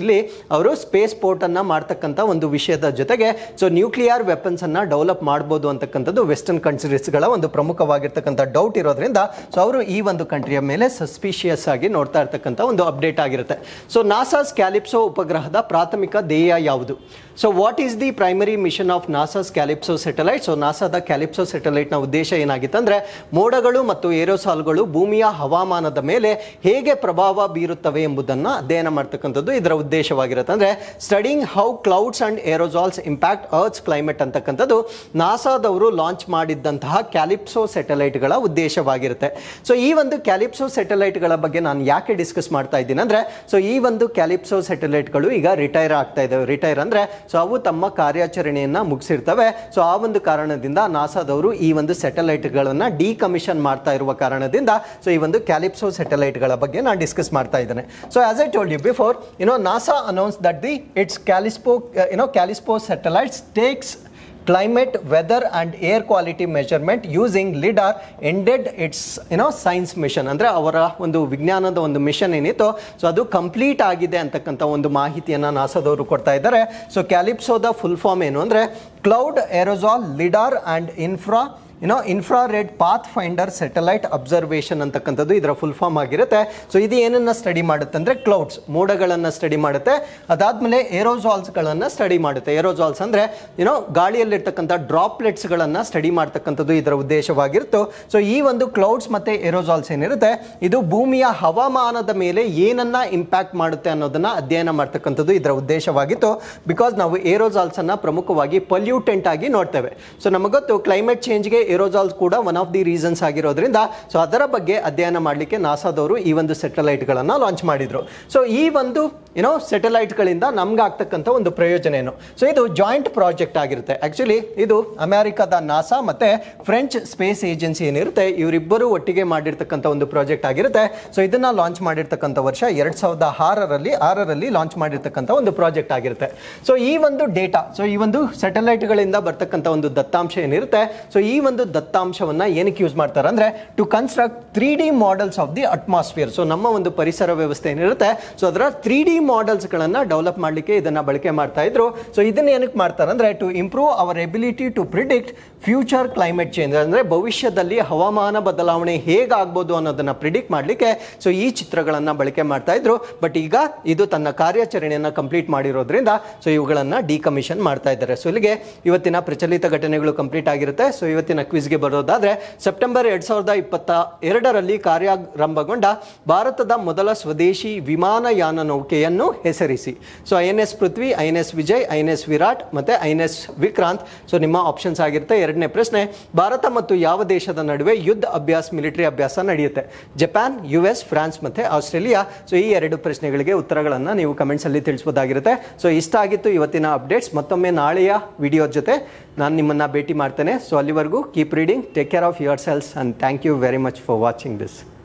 Speaker 1: ಇಲ್ಲಿ ಅವರು ಸ್ಪೇಸ್ ಪೋರ್ಟನ್ನು ಮಾಡ್ತಕ್ಕಂಥ ಒಂದು ವಿಷಯದ ಜೊತೆಗೆ ಸೊ ನ್ಯೂಕ್ಲಿಯರ್ ವೆಪನ್ಸನ್ನು ಡೆವಲಪ್ ಮಾಡ್ಬೋದು ಅಂತಕ್ಕಂಥದ್ದು ವೆಸ್ಟರ್ನ್ ಕಂಟ್ರೀಸ್ಗಳ ಒಂದು ಪ್ರಮುಖವಾಗಿರ್ತಕ್ಕಂಥ ಡೌಟ್ ಇರೋದ್ರಿಂದ ಸೊ ಅವರು ಈ ಒಂದು ಕಂಟ್ರಿಯ ಮೇಲೆ ಸಸ್ಪಿಷಿಯಸ್ ಆಗಿ ನೋಡ್ತಾ ಇರ್ತಕ್ಕಂಥ ಒಂದು ಅಪ್ಡೇಟ್ ಆಗಿರುತ್ತೆ ಸೊ ನಾಸಾಸ್ ಕ್ಯಾಲಿಪ್ಸೋ ಉಪಗ್ರಹದ ಪ್ರಾಥಮಿಕ ಧ್ಯೇಯ ಯಾವುದು so what is the primary mission of NASA's CALIPSO satellite so ನಾಸಾದ ಕ್ಯಾಲಿಪ್ಸೋ ಸ್ಯಾಟಲೈಟ್ನ ಉದ್ದೇಶ ಏನಾಗಿತ್ತು ಅಂದರೆ ಮೋಡಗಳು ಮತ್ತು ಏರೋಸಾಲ್ಗಳು ಭೂಮಿಯ ಹವಾಮಾನದ ಮೇಲೆ ಹೇಗೆ ಪ್ರಭಾವ ಬೀರುತ್ತವೆ ಎಂಬುದನ್ನು ಅಧ್ಯಯನ ಮಾಡ್ತಕ್ಕಂಥದ್ದು ಇದರ ಉದ್ದೇಶವಾಗಿರುತ್ತೆ ಅಂದರೆ studying how clouds and aerosols impact earth's climate ಅಂತಕ್ಕಂಥದ್ದು ನಾಸಾದವರು ಲಾಂಚ್ ಮಾಡಿದ್ದಂತಹ ಕ್ಯಾಲಿಪ್ಸೋ ಸ್ಯಾಟಲೈಟ್ಗಳ ಉದ್ದೇಶವಾಗಿರುತ್ತೆ ಸೊ ಈ ಒಂದು ಕ್ಯಾಲಿಪ್ಸೋ ಸ್ಯಾಟಲೈಟ್ಗಳ ಬಗ್ಗೆ ನಾನು ಯಾಕೆ ಡಿಸ್ಕಸ್ ಮಾಡ್ತಾ ಇದ್ದೀನಿ ಅಂದರೆ ಸೊ ಈ ಒಂದು ಕ್ಯಾಲಿಪ್ಸೋ ಸ್ಯಾಟಲೈಟ್ಗಳು ಈಗ ರಿಟೈರ್ ಆಗ್ತಾ ಇದ್ದಾವೆ ರಿಟೈರ್ ಅಂದರೆ ಸೊ ಅವು ತಮ್ಮ ಕಾರ್ಯಾಚರಣೆಯನ್ನು ಮುಗಿಸಿರ್ತವೆ ಸೊ ಆ ಒಂದು ಕಾರಣದಿಂದ ನಾಸಾದವರು ಈ ಒಂದು ಸ್ಯಾಟಲೈಟ್ಗಳನ್ನು ಡಿಕಮಿಷನ್ ಮಾಡ್ತಾ ಇರುವ ಕಾರಣದಿಂದ ಸೊ ಈ ಒಂದು ಕ್ಯಾಲಿಪ್ಸೋ ಸ್ಯಾಟಲೈಟ್ಗಳ ಬಗ್ಗೆ ನಾನು ಡಿಸ್ಕಸ್ ಮಾಡ್ತಾ ಇದ್ದೇನೆ so as I told you before YONO NASA announce that the it's ಕ್ಯಾಲಿಸ್ಪೋ YONO ಕ್ಯಾಲಿಸ್ಪೋ satellites takes climate, weather and air quality measurement using LIDAR ended its you know science mission ಅಂದರೆ ಅವರ ಒಂದು ವಿಜ್ಞಾನದ ಒಂದು ಮಿಷನ್ ಏನಿತ್ತು so ಅದು complete ಆಗಿದೆ ಅಂತಕ್ಕಂಥ ಒಂದು ಮಾಹಿತಿಯನ್ನು ನಾಸಾದವರು ಕೊಡ್ತಾ ಇದ್ದಾರೆ ಸೊ ಕ್ಯಾಲಿಪ್ಸೋದ ಫುಲ್ ಫಾರ್ಮ್ ಏನು ಅಂದರೆ cloud aerosol lidar and infra ಏನೋ infrared pathfinder satellite observation ಅಂತಕ್ಕಂಥದ್ದು ಇದರ ಫುಲ್ ಫಾರ್ಮ್ ಆಗಿರುತ್ತೆ ಸೊ ಇದು ಏನನ್ನ ಸ್ಟಡಿ ಮಾಡುತ್ತೆ ಅಂದರೆ ಕ್ಲೌಡ್ಸ್ ಮೋಡಗಳನ್ನು ಸ್ಟಡಿ ಮಾಡುತ್ತೆ ಅದಾದಮೇಲೆ ಏರೋಸಾಲ್ಸ್ಗಳನ್ನು ಸ್ಟಡಿ ಮಾಡುತ್ತೆ ಏರೋಸಾಲ್ಸ್ ಅಂದರೆ ಏನೋ ಗಾಳಿಯಲ್ಲಿರ್ತಕ್ಕಂಥ ಡ್ರಾಪ್ಲೆಟ್ಸ್ಗಳನ್ನು ಸ್ಟಡಿ ಮಾಡ್ತಕ್ಕಂಥದ್ದು ಇದರ ಉದ್ದೇಶವಾಗಿತ್ತು ಸೊ ಈ ಒಂದು ಕ್ಲೌಡ್ಸ್ ಮತ್ತು ಏರೋಸಾಲ್ಸ್ ಏನಿರುತ್ತೆ ಇದು ಭೂಮಿಯ ಹವಾಮಾನದ ಮೇಲೆ ಏನನ್ನ ಇಂಪ್ಯಾಕ್ಟ್ ಮಾಡುತ್ತೆ ಅನ್ನೋದನ್ನ ಅಧ್ಯಯನ ಮಾಡ್ತಕ್ಕಂಥದ್ದು ಇದರ ಉದ್ದೇಶವಾಗಿತ್ತು ಬಿಕಾಸ್ ನಾವು ಏರೋಸಾಲ್ಸನ್ನು ಪ್ರಮುಖವಾಗಿ ಪೊಲ್ಯೂಟೆಂಟ್ ಆಗಿ ನೋಡ್ತೇವೆ ಸೊ ನಮಗೊತ್ತು ಕ್ಲೈಮೇಟ್ ಚೇಂಜ್ಗೆ ಏರೋಸಾಲ್ಸ್ ಕೂಡ ಒನ್ ಆಫ್ ದಿ ರೀಸನ್ಸ್ ಆಗಿರೋದ್ರಿಂದ ಸೊ ಅದರ ಬಗ್ಗೆ ಅಧ್ಯಯನ ಮಾಡಲಿಕ್ಕೆ ನಾಸಾದವರು ಈ ಒಂದು ಸ್ಯಾಟಲೈಟ್ಗಳನ್ನು ಲಾಂಚ್ ಮಾಡಿದ್ರು ಸೊ ಈ ಒಂದು ಏನೋ ಸ್ಯಾಟಲೈಟ್ಗಳಿಂದ ನಮ್ಗೆ ಆಗ್ತಕ್ಕಂಥ ಒಂದು ಪ್ರಯೋಜನ ಏನು ಸೊ ಇದು ಜಾಯಿಂಟ್ ಪ್ರಾಜೆಕ್ಟ್ ಆಗಿರುತ್ತೆ ಆ್ಯಕ್ಚುಲಿ ಇದು ಅಮೆರಿಕದ ನಾಸಾ ಮತ್ತು ಫ್ರೆಂಚ್ ಸ್ಪೇಸ್ ಏಜೆನ್ಸಿ ಏನಿರುತ್ತೆ ಇವರಿಬ್ಬರು ಒಟ್ಟಿಗೆ ಮಾಡಿರ್ತಕ್ಕಂಥ ಒಂದು ಪ್ರಾಜೆಕ್ಟ್ ಆಗಿರುತ್ತೆ ಸೊ ಇದನ್ನು ಲಾಂಚ್ ಮಾಡಿರ್ತಕ್ಕಂಥ ವರ್ಷ ಎರಡು ಸಾವಿರದ ಆರರಲ್ಲಿ ಆರರಲ್ಲಿ ಲಾಂಚ್ ಮಾಡಿರ್ತಕ್ಕಂಥ ಒಂದು ಪ್ರಾಜೆಕ್ಟ್ ಆಗಿರುತ್ತೆ ಸೊ ಈ ಒಂದು ಡೇಟಾ ಸೊ ಈ ಒಂದು ಸ್ಯಾಟಲೈಟ್ಗಳಿಂದ ಬರ್ತಕ್ಕಂಥ ಒಂದು ದತ್ತಾಂಶ ಏನಿರುತ್ತೆ ಸೊ ಈ ಒಂದು ದತ್ತಾಂಶವನ್ನು ಏನಕ್ಕೆ ಯೂಸ್ ಮಾಡ್ತಾರೆ ಅಂದರೆ to construct three D models of the atmosphere so ನಮ್ಮ ಒಂದು ಪರಿಸರ ವ್ಯವಸ್ಥೆ ಏನಿರುತ್ತೆ ಸೊ ಅದರ ತ್ರೀ ಡಿ ಮಾಡೆಲ್ಸ್ಗಳನ್ನು ಡೆವಲಪ್ ಮಾಡಲಿಕ್ಕೆ ಇದನ್ನು ಬಳಕೆ ಮಾಡ್ತಾ ಇದ್ರು ಸೊ ಇದನ್ನ ಏನಕ್ಕೆ ಮಾಡ್ತಾರೆ ಅಂದರೆ to improve our ability to predict future climate change ಅಂದರೆ ಭವಿಷ್ಯದಲ್ಲಿ ಹವಾಮಾನ ಬದಲಾವಣೆ ಹೇಗಾಗ್ಬೋದು ಅನ್ನೋದನ್ನು ಪ್ರಿಡಿಕ್ಟ್ ಮಾಡಲಿಕ್ಕೆ ಸೊ ಈ ಚಿತ್ರಗಳನ್ನು ಬಳಕೆ ಮಾಡ್ತಾ ಇದ್ರು ಬಟ್ ಈಗ ಇದು ತನ್ನ ಕಾರ್ಯಾಚರಣೆಯನ್ನು ಕಂಪ್ಲೀಟ್ ಮಾಡಿರೋದ್ರಿಂದ ಸೊ ಇವುಗಳನ್ನು ಡಿಕಮಿಷನ್ ಮಾಡ್ತಾ ಇದ್ದಾರೆ ಸೊ ಇಲ್ಲಿಗೆ ಇವತ್ತಿನ ಪ್ರಚಲಿತ ಘಟನೆಗಳು ಕಂಪ್ಲೀಟ್ ಆಗಿರುತ್ತೆ ಸೊ ಇವತ್ತಿನ ಕ್ವಿಸ್ಗೆ ಬರೋದಾದ್ರೆ ಸೆಪ್ಟೆಂಬರ್ ಎರಡ್ ಸಾವಿರದ ಇಪ್ಪತ್ತ ಎರಡರಲ್ಲಿ ಕಾರ್ಯಾರಂಭಗೊಂಡ ಭಾರತದ ಮೊದಲ ಸ್ವದೇಶಿ ವಿಮಾನಯಾನ ನೌಕೆಯನ್ನು ಹೆಸರಿಸಿ so I N S Prithvi I N S Vijay I N S Virat ಮತ್ತೆ I N S Vikrant so ನಿಮ್ಮ ಆಪ್ಷನ್ಸ್ ಆಗಿರುತ್ತೆ ಎರಡನೇ ಪ್ರಶ್ನೆ ಭಾರತ ಮತ್ತು ಯಾವ ದೇಶದ ನಡುವೆ ಯುದ್ಧ ಅಭ್ಯಾಸ ಮಿಲಿಟರಿ ಅಭ್ಯಾಸ ನಡೆಯುತ್ತೆ ಜಪಾನ್ ಯು ಎಸ್ ಫ್ರಾನ್ಸ್ ಮತ್ತೆ ಆಸ್ಟ್ರೇಲಿಯಾ ಸೊ ಈ ಎರಡು ಪ್ರಶ್ನೆಗಳಿಗೆ ಉತ್ತರಗಳನ್ನು ನೀವು ಕಮೆಂಟ್ಸ್ ಅಲ್ಲಿ ತಿಳಿಸಬಹುದಾಗಿರುತ್ತೆ ಸೊ ಇಷ್ಟ ಆಗಿತ್ತು ಇವತ್ತಿನ ಅಪ್ಡೇಟ್ಸ್ ಮತ್ತೊಮ್ಮೆ ನಾಳೆಯ ವಿಡಿಯೋ ಜೊತೆ ನಾನು ನಿಮ್ಮನ್ನ ಭೇಟಿ ಮಾಡ್ತೇನೆ ಸೊ ಅಲ್ಲಿವರೆಗೂ keep reading take care of your selves and thank you very much for watching this